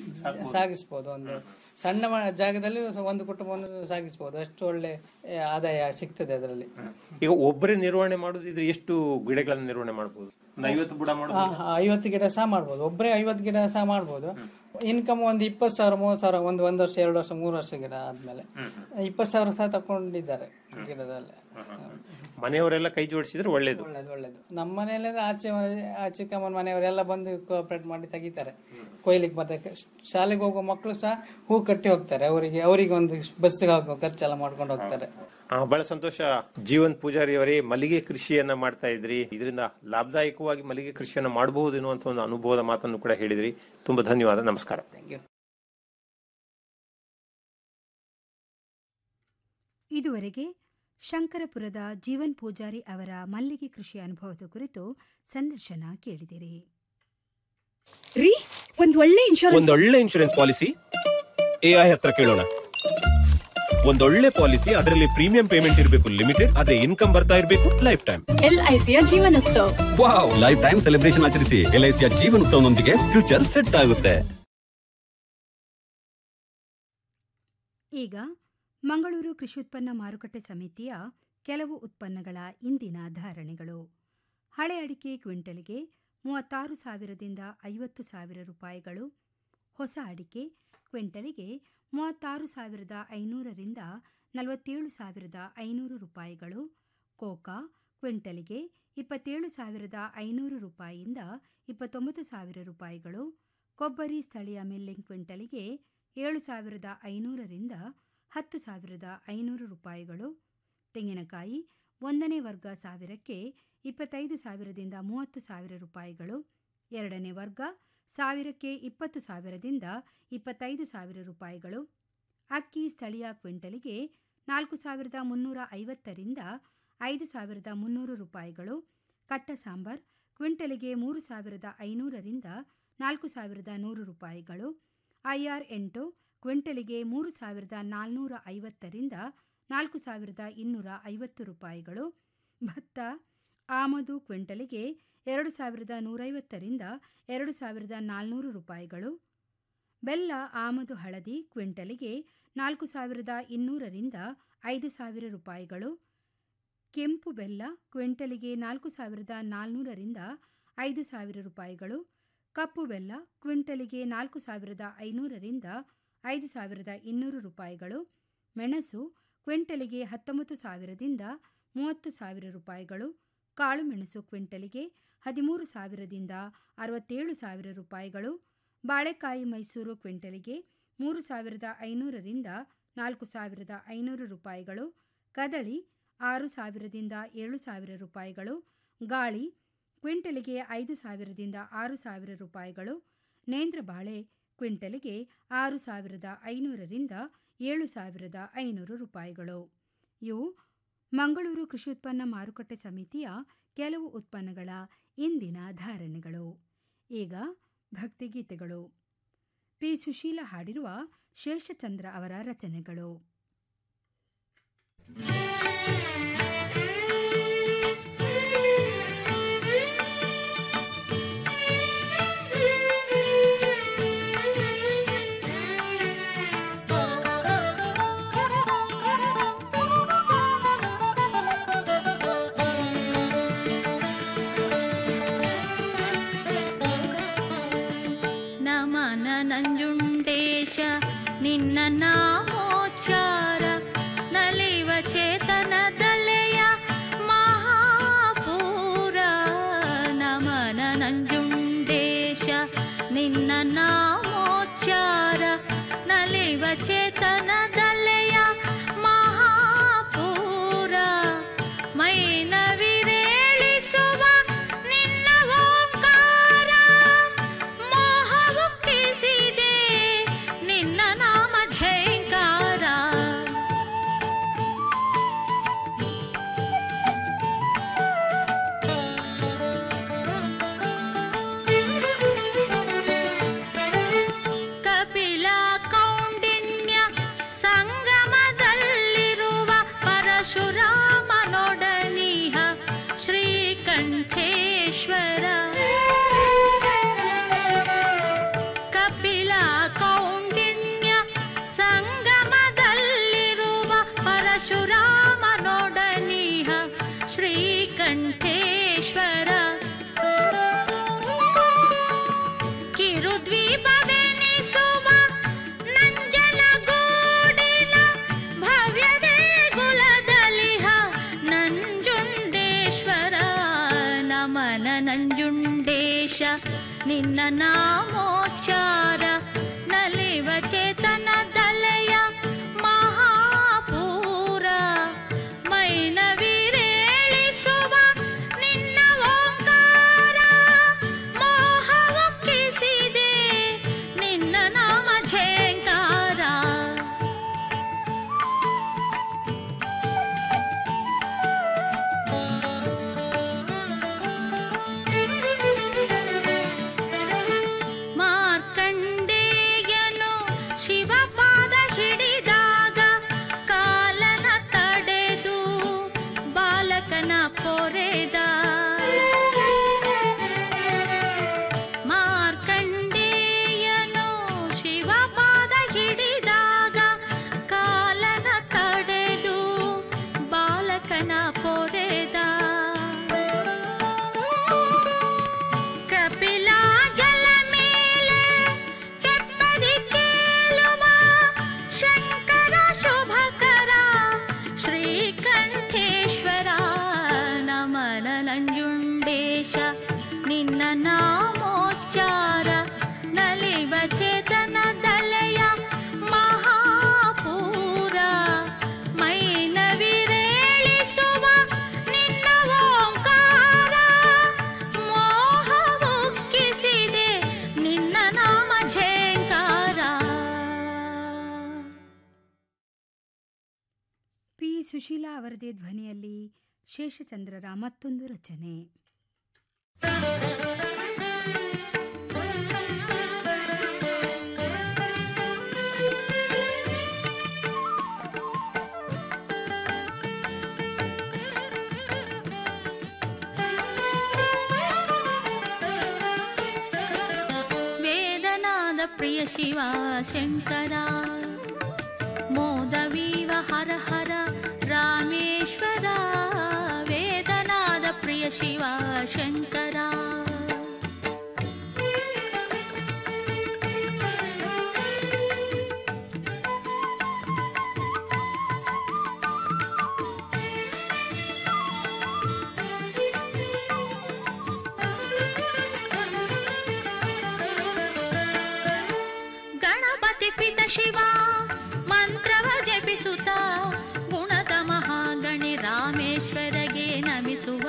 ಸಾಗಿಸ್ಬೋದು ಒಂದು ಸಣ್ಣ ಮ- ಜಾಗದಲ್ಲಿ ಸ- ಒಂದು ಕುಟುಂಬವನ್ನು ಸಾಗಿಸ್ಬೋದು ಅಷ್ಟು ಒಳ್ಳೆ ಆ, ಆದಾಯ ಸಿಗ್ತದೆ ಅದರಲ್ಲಿ ಈಗ ಒಬ್ಬರೇ ನಿರ್ವಹಣೆ ಮಾಡುದಿದ್ರೆ ಎಷ್ಟು ಗಿಡಗಳನ್ನು ನಿರ್ವಹಣೆ ಮಾಡಬಹುದು ಒಂದು ಐವತ್ತು ಬುಡ ಆ, ಮಾಡಬಹುದು ಆ, ಐವತ್ತು ಗಿಡ ಸಹ ಮಾಡ್ಬೋದು ಒಬ್ಬರೇ ಐವತ್ತು ಗಿಡ ಸಹ ಮಾಡ್ಬೋದು ಇನ್ಕಮ್ ಒಂದು ಇಪ್ಪತ್ತು ಸಾವಿರ ಮೂವತ್ತು ಸಾವಿರ ಒಂದು ಒಂದು ವರ್ಷ ಎರಡು ವರ್ಷ ಮೂರು ವರ್ಷ ಗಿಡ ಆದ್ಮೇಲೆ ಇಪ್ಪತ್ತು ಸಾವಿರ ಸಹ ತಕೊಂಡಿದ್ದಾರೆ ಗಿಡದಲ್ಲಿ ಮನೆಯವರೆಲ್ಲ ಕೈ ಜೋಡಿಸಿದ್ರೆ ಒಳ್ಳೇದು ಒಳ್ಳೇದು ಒಳ್ಳೇದು ನಮ್ಮ ಮನೆಯಲ್ಲಿ ಅಂದ್ರೆ ಆಚೆ ಮನೆ ಆಚೆ ಕಮ್ಮನ ಮನೆಯವರೆಲ್ಲ ಬಂದು ಕೋಆಪರೇಟ್ ಮಾಡಿ ತೆಗಿತಾರೆ ಕೊಯ್ಲಿಕ್ಕೆ ಬರ್ತಕ್ಕೆ ಶಾಲೆಗೆ ಹೋಗೋ ಮಕ್ಕಳು ಸಹ ಹೂ ಕಟ್ಟಿ ಹೋಗ್ತಾರೆ ಅವರಿಗೆ ಅವರಿಗೆ ಒಂದು ಬಸ್ಸಿಗೆ ಹಾಕೋ ಖರ್ಚೆಲ್ಲ ಮಾಡ್ಕೊಂಡು ಹೋಗ್ತಾರೆ ಆ, ಬಹಳ ಸಂತೋಷ ಜೀವನ್ ಪೂಜಾರಿ ಅವರೇ ಮಲ್ಲಿಗೆ ಕೃಷಿಯನ್ನ ಮಾಡ್ತಾ ಇದ್ರಿ ಇದರಿಂದ ಲಾಭದಾಯಕವಾಗಿ ಮಲ್ಲಿಗೆ ಕೃಷಿಯನ್ನ ಮಾಡಬಹುದು ಎನ್ನುವಂತ ಒಂದು ಅನುಭವದ ಮಾತನ್ನು ಕೂಡ ಹೇಳಿದ್ರಿ ತುಂಬಾ ಧನ್ಯವಾದ ನಮಸ್ಕಾರ ಇದುವರೆಗೆ ಶಂಕರಪುರದ ಜೀವನ್ ಪೂಜಾರಿ ಅವರ ಮಲ್ಲಿಗೆ ಕೃಷಿ ಅನುಭವದ ಕುರಿತು ಸಂದರ್ಶನ ಕೇಳಿದಿರಿ ರೀ ಒಂದ್ ಒಳ್ಳೆ ಇನ್ಶೂರೆನ್ಸ್ ಒಂದೊಳ್ಳೆ ಇನ್ಶೂರೆನ್ಸ್ ಪಾಲಿಸಿ ಎಐ ಹತ್ರ ಕೇಳೋಣ ಒಂದೊಳ್ಳೆ ಪಾಲಿಸಿ ಅದರಲ್ಲಿ ಪ್ರೀಮಿಯಂ ಪೇಮೆಂಟ್ ಇರಬೇಕು ಲಿಮಿಟೆಡ್ ಅದೇ ಇನ್ಕಮ್ ಬರ್ತಾ ಇರಬೇಕು ಲೈಫ್ ಟೈಮ್ ಎಲ್ಐಸಿಯ ಜೀವನೋತ್ಸವ ವಾವ್ ಲೈಫ್ ಟೈಮ್ ಸೆಲೆಬ್ರೇಷನ್ ಆಚರಿಸಿ ಎಲ್ಐಸಿಯ ಜೀವನ ಉತ್ಸವನೊಂದಿಗೆ ಫ್ಯೂಚರ್ ಸೆಟ್ ಆಗುತ್ತೆ ಈಗ ಮಂಗಳೂರು ಕೃಷಿ ಉತ್ಪನ್ನ ಮಾರುಕಟ್ಟೆ ಸಮಿತಿಯ ಕೆಲವು ಉತ್ಪನ್ನಗಳ ಇಂದಿನ ಧಾರಣೆಗಳು ಹಳೆ ಅಡಿಕೆ ಕ್ವಿಂಟಲ್ಗೆ ಮೂವತ್ತಾರು ಸಾವಿರದಿಂದ ಐವತ್ತು ಸಾವಿರ ರೂಪಾಯಿಗಳು ಹೊಸ ಅಡಿಕೆ ಕ್ವಿಂಟಲಿಗೆ ಮೂವತ್ತಾರು ಸಾವಿರದ ಐನೂರರಿಂದ ನಲವತ್ತೇಳು ಸಾವಿರದ ಐನೂರು ರೂಪಾಯಿಗಳು ಕೋಕಾ ಕ್ವಿಂಟಲಿಗೆ ಇಪ್ಪತ್ತೇಳು ಸಾವಿರದ ಐನೂರು ರೂಪಾಯಿಯಿಂದ ಇಪ್ಪತ್ತೊಂಬತ್ತು ಸಾವಿರ ರೂಪಾಯಿಗಳು ಕೊಬ್ಬರಿ ಸ್ಥಳೀಯ ಮಿಲ್ಲಿಂಗ್ ಕ್ವಿಂಟಲಿಗೆ ಏಳು ಸಾವಿರದ ಐನೂರರಿಂದ ಹತ್ತು ಸಾವಿರದ ಐನೂರು ರೂಪಾಯಿಗಳು ತೆಂಗಿನಕಾಯಿ ಒಂದನೇ ವರ್ಗ ಸಾವಿರಕ್ಕೆ ಇಪ್ಪತ್ತೈದು ಸಾವಿರದಿಂದ ಮೂವತ್ತು ಸಾವಿರ ರೂಪಾಯಿಗಳು ಎರಡನೇ ವರ್ಗ ಸಾವಿರಕ್ಕೆ ಇಪ್ಪತ್ತು ಸಾವಿರದಿಂದ ಇಪ್ಪತ್ತೈದು ಸಾವಿರ ರೂಪಾಯಿಗಳು ಅಕ್ಕಿ ಸ್ಥಳೀಯ ಕ್ವಿಂಟಲಿಗೆ ನಾಲ್ಕು ಸಾವಿರದ ಮುನ್ನೂರ ಐವತ್ತರಿಂದ ಐದು ಸಾವಿರದ ಮುನ್ನೂರು ರೂಪಾಯಿಗಳು ಕಟ್ಟ ಸಾಂಬಾರ್ ಕ್ವಿಂಟಲಿಗೆ ಮೂರು ಸಾವಿರದ ಐನೂರರಿಂದ ನಾಲ್ಕು ಸಾವಿರದ ನೂರು ರೂಪಾಯಿಗಳು ಐಆರ್ ಎಂಟು ಕ್ವಿಂಟಲಿಗೆ ಮೂರು ಸಾವಿರದ ನಾಲ್ನೂರ ಐವತ್ತರಿಂದ ನಾಲ್ಕು ಸಾವಿರದ ಇನ್ನೂರ ಐವತ್ತು ರೂಪಾಯಿಗಳು ಭತ್ತ ಆಮದು ಕ್ವಿಂಟಲಿಗೆ ಎರಡು ಸಾವಿರದ ನೂರೈವತ್ತರಿಂದ ಎರಡು ಸಾವಿರದ ನಾಲ್ನೂರು ರೂಪಾಯಿಗಳು ಬೆಲ್ಲ ಆಮದು ಹಳದಿ ಕ್ವಿಂಟಲಿಗೆ ನಾಲ್ಕು ಸಾವಿರದ ಇನ್ನೂರರಿಂದ ಐದು ಸಾವಿರ ರೂಪಾಯಿಗಳು ಕೆಂಪು ಬೆಲ್ಲ ಕ್ವಿಂಟಲಿಗೆ ನಾಲ್ಕು ಸಾವಿರದ ನಾಲ್ನೂರರಿಂದ ಐದು ಸಾವಿರ ರೂಪಾಯಿಗಳು ಕಪ್ಪು ಬೆಲ್ಲ ಕ್ವಿಂಟಲಿಗೆ ನಾಲ್ಕು ಸಾವಿರದ ಐನೂರರಿಂದ ಐದು ಸಾವಿರದ ಇನ್ನೂರು ರೂಪಾಯಿಗಳು ಮೆಣಸು ಕ್ವಿಂಟಲಿಗೆ ಹತ್ತೊಂಬತ್ತು ಸಾವಿರದಿಂದ ಮೂವತ್ತು ಸಾವಿರ ರೂಪಾಯಿಗಳು ಕಾಳು ಮೆಣಸು ಕ್ವಿಂಟಲಿಗೆ ಹದಿಮೂರು ಸಾವಿರದಿಂದ ಅರವತ್ತೇಳು ಸಾವಿರ ರೂಪಾಯಿಗಳು ಬಾಳೆಕಾಯಿ ಮೈಸೂರು ಕ್ವಿಂಟಲಿಗೆ ಮೂರು ಸಾವಿರದ ಐನೂರರಿಂದ ನಾಲ್ಕು ಸಾವಿರದ ಐನೂರು ರೂಪಾಯಿಗಳು ಕದಳಿ ಆರು ಸಾವಿರದಿಂದ ಏಳು ಸಾವಿರ ರೂಪಾಯಿಗಳು ಗಾಳಿ ಕ್ವಿಂಟಲಿಗೆ ಐದು ಸಾವಿರದಿಂದ ಆರು ಸಾವಿರ ರೂಪಾಯಿಗಳು ನೇಂದ್ರ ಬಾಳೆ ಕ್ವಿಂಟಲಿಗೆ ಆರು ಸಾವಿರದ ಐನೂರರಿಂದ ಏಳು ಸಾವಿರದ ಐನೂರು ರೂಪಾಯಿಗಳು ಇವು ಮಂಗಳೂರು ಕೃಷಿ ಉತ್ಪನ್ನ ಮಾರುಕಟ್ಟೆ ಸಮಿತಿಯ ಕೆಲವು ಉತ್ಪನ್ನಗಳ ಇಂದಿನ ಧಾರಣೆಗಳು ಈಗ ಭಕ್ತಿಗೀತೆಗಳು ಪಿ ಸುಶೀಲ ಹಾಡಿರುವ ಶೇಷಚಂದ್ರ ಅವರ ರಚನೆಗಳು ನಮನ ನಂಜುಂಡೇಶ ನಿನ್ನ ನಾಮೋಚ್ಚಾರ ನಲಿವ ಚೇತನದಲೆಯ ಮಹಾಪೂರ ನಮನ ನಂಜುಂಡೇಶ ನಿನ್ನ ನಾಮೋಚ್ಚಾರ ನಲಿವ ಚೇತನದಲೆಯ ಮಹಾಪೂರ ಮೈನವಿರೇಳಿಸುವ ನಿನ್ನ ಓಂಕಾರ ಮೋಹವುಕ್ಕಿಸಿದೆ ನಿನ್ನ ನಾಮ ಝೈಂಕಾರ ಕಪಿಲ ಕೌಂಡಿನ್ಯ ಸಂಗಮದಲ್ಲಿರುವ ಪರಶುರಾಮನೊಡನಿಹ ಶ್ರೀಕಂಠೇಶ್ವರ ಕಪಿಲ ಕೌಂಡಿನ್ಯ ಸಂಗಮದಲ್ಲಿರುವ ಪರಶುರಾಮನೊಡನಿಹ ಶ್ರೀಕಂಠೇಶ್ವರ ಕಿರುದ್ವೀಪವೆನಿಸುವ ನಿನ್ನ ನಾಮೋಚ್ಚಾರ ನಲಿವ ಚೇತನ ದಲೆಯ ಮಹಾಪೂರ ಮೈನವಿರೇಳಿಸುವ ನಿನ್ನ ಓಂಕಾರ ಮೋಹವೊಕ್ಕಿಸಿದೆ ನಿನ್ನ ನಾಮ ಝೇಂಕಾರ ಮಾರ್ಕಂಡೇಯನು ಶಿವಪಾದ ಹಿಡಿದಾಗ ಕಾಲನ ತಡೆದು ಬಾಲಕನ ಪೊರೆದ ಮಾರ್ಕಂಡೇಯನು ಶಿವಪಾದ ಹಿಡಿದಾಗ ಕಾಲನ ತಡೆದು ಬಾಲಕನ ಪೊರೆದ ಕಪಿಲ ಜಲ ಮೇಲೆ ಕೆಪ್ಪದಿ ತೇಲುವ ಶಂಕರ ಶುಭಕರ ಶ್ರೀಕಂಠೇಶ್ವರ ನಮನ ನಂಜುಂಡೇಶ ನಿನ್ನ ನಾಮೋಚ್ಚಾರ ನಲಿವ ಚೇತನ ದಲೆಯ ಮಹಾಪೂರ ಮೈನವಿರೇಳಿಸುವ ನಿನ್ನ ಓಂಕಾರ ಮೋಹವುಕ್ಕಿಸಿದೆ ನಿನ್ನ ನಾಮ ಝೇಂಕಾರ ಪಿ ಸುಶೀಲಾ ಅವರದೇ ಧ್ವನಿಯಲ್ಲಿ ಶೇಷಚಂದ್ರರ ಮತ್ತೊಂದು ರಚನೆ ವೇದನಾದ ಪ್ರಿಯ ಶಿವ ಶಂಕರ ಮೋದವೀವ ಹರ ಹರ ರಾಮೇಶ್ವರ ವೇದನಾದ ಪ್ರಿಯ ಶಿವ ಶಂಕರ ಗಣಪತಿ ಪಿತ ಶಿವ ಮಂತ್ರವ ಜಪಿಸುತ್ತ ಗುಣದ ಮಹಾಗಣಿ ರಾಮೇಶ್ವರಗೆ ನಮಿಸುವ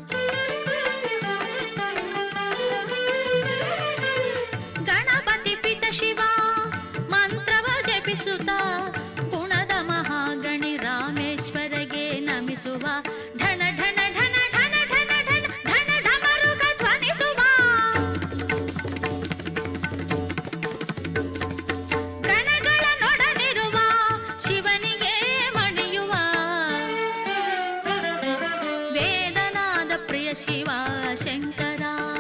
ಗಣಪತಿ ಪಿತ ಶಿವ ಮಂತ್ರವ ಜಪಿಸುತ್ತ ಗುಣದ ಮಹಾಗಣಿ ರಾಮೇಶ್ವರಗೆ ನಮಿಸುವ ಢಣ ಢಣ ಢಣ ಢಣ ಢಣ ಢಣ ಢಣ ಢಮರುಗ ಧ್ವನಿಸುವ ಗಣಗಳನ್ನೊಡನಿರುವ ಶಿವನಿಗೆ ಮಣಿಯುವ ವೇದನಾದ ಪ್ರಿಯ ಶಿವ ಶಂಕರ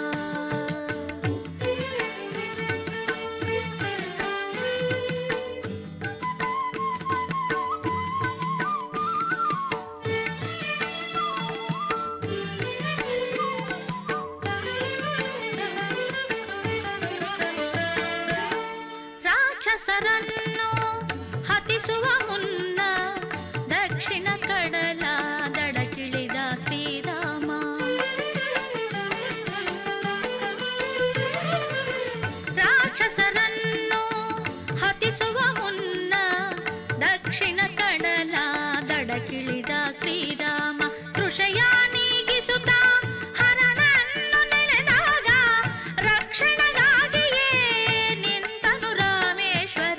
ರಾಕ್ಷಸರನ್ನು ಹತಿಸುವ ಮುನ್ನ ದಕ್ಷಿಣ ಕಡಲ ದಡಕಿಳಿದ ಶ್ರೀರಾಮ ರಾಕ್ಷಸರನ್ನು ಹತಿಸುವ ಮುನ್ನ ದಕ್ಷಿಣ ಕಡಲ ದಡಕಿಳಿದ ಶ್ರೀರಾಮ ಕೃಷಯ ನೀಗಿಸುತ್ತ ಹರನನ್ನು ನೆನೆದಾಗ ರಕ್ಷಣೆಗಾಗಿಯೇ ನಿಂತನು ರಾಮೇಶ್ವರ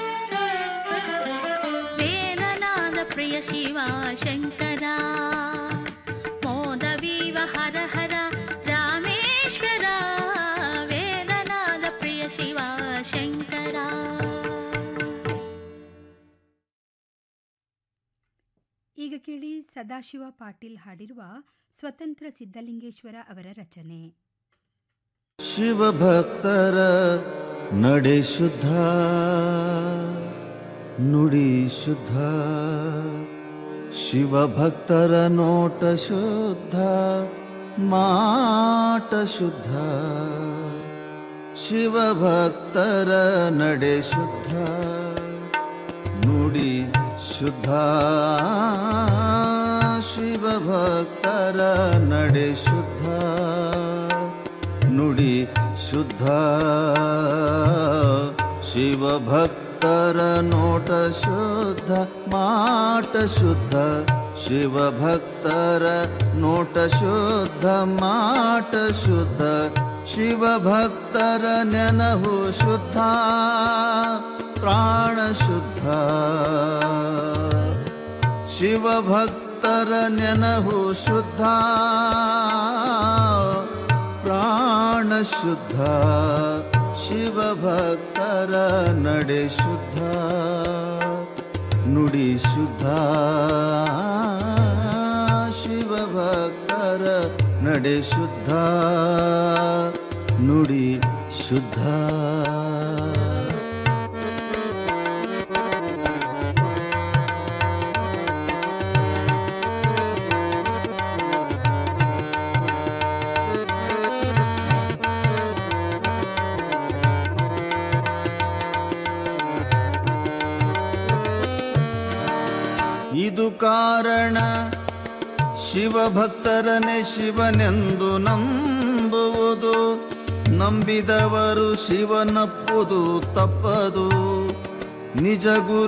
ವೇದನಾದ ಪ್ರಿಯ ಶಿವ ಶಂಕರ ಮೋದವೀವ ಹರ ಹರ ರಾಮೇಶ್ವರ ವೇದನಾದ ಪ್ರಿಯ ಶಿವ ಶಂಕರ ಈಗ ಕೇಳಿ ಸದಾಶಿವ ಪಾಟೀಲ್ ಹಾಡಿರುವ ಸ್ವತಂತ್ರ ಸಿದ್ಧಲಿಂಗೇಶ್ವರ ಅವರ ರಚನೆ ಶಿವಭಕ್ತರ ನಡೆ ಶುದ್ಧ ನುಡಿ ಶುದ್ಧ ಶಿವಭಕ್ತರ ನೋಟ ಶುದ್ಧ ಮಾಟ ಶುದ್ಧ ಶಿವಭಕ್ತರ ನಡೆ ಶುದ್ಧ ನುಡಿ ಶುದ್ಧ ಶಿವಭಕ್ತರ ನಡೆ ಶುದ್ಧ ನುಡಿ ಶುದ್ಧ ಶಿವಭಕ್ತರ ನೋಟ ಶುದ್ಧ ಮಾಟ ಶುದ್ಧ ಶಿವಭಕ್ತರ ನೋಟ ಶುದ್ಧ ಮಾಟ ಶುದ್ಧ ಶಿವಭಕ್ತರ ನೆನಹು ಶುದ್ಧ ಪ್ರಾಣ ಶುದ್ಧ ಶಿವಭಕ್ತರ ನೆನಹು ಶುದ್ಧ ಪ್ರಾಣ ಶುದ್ಧ ಶಿವಭಕ್ತರ ನಡೆ ಶುದ್ಧ ನುಡಿ ಶುದ್ಧ ಶಿವಭಕ್ತರ ನಡೆ ಶುದ್ಧ ನುಡಿ ಶುದ್ಧ ಇದು ಕಾರಣ ಶಿವಭಕ್ತರನೆ ಶಿವನೆಂದು ನಂಬುವುದು ನಂಬಿದವರು ಶಿವನಪ್ಪುದು ತಪ್ಪದು ನಿಜ ಗುರು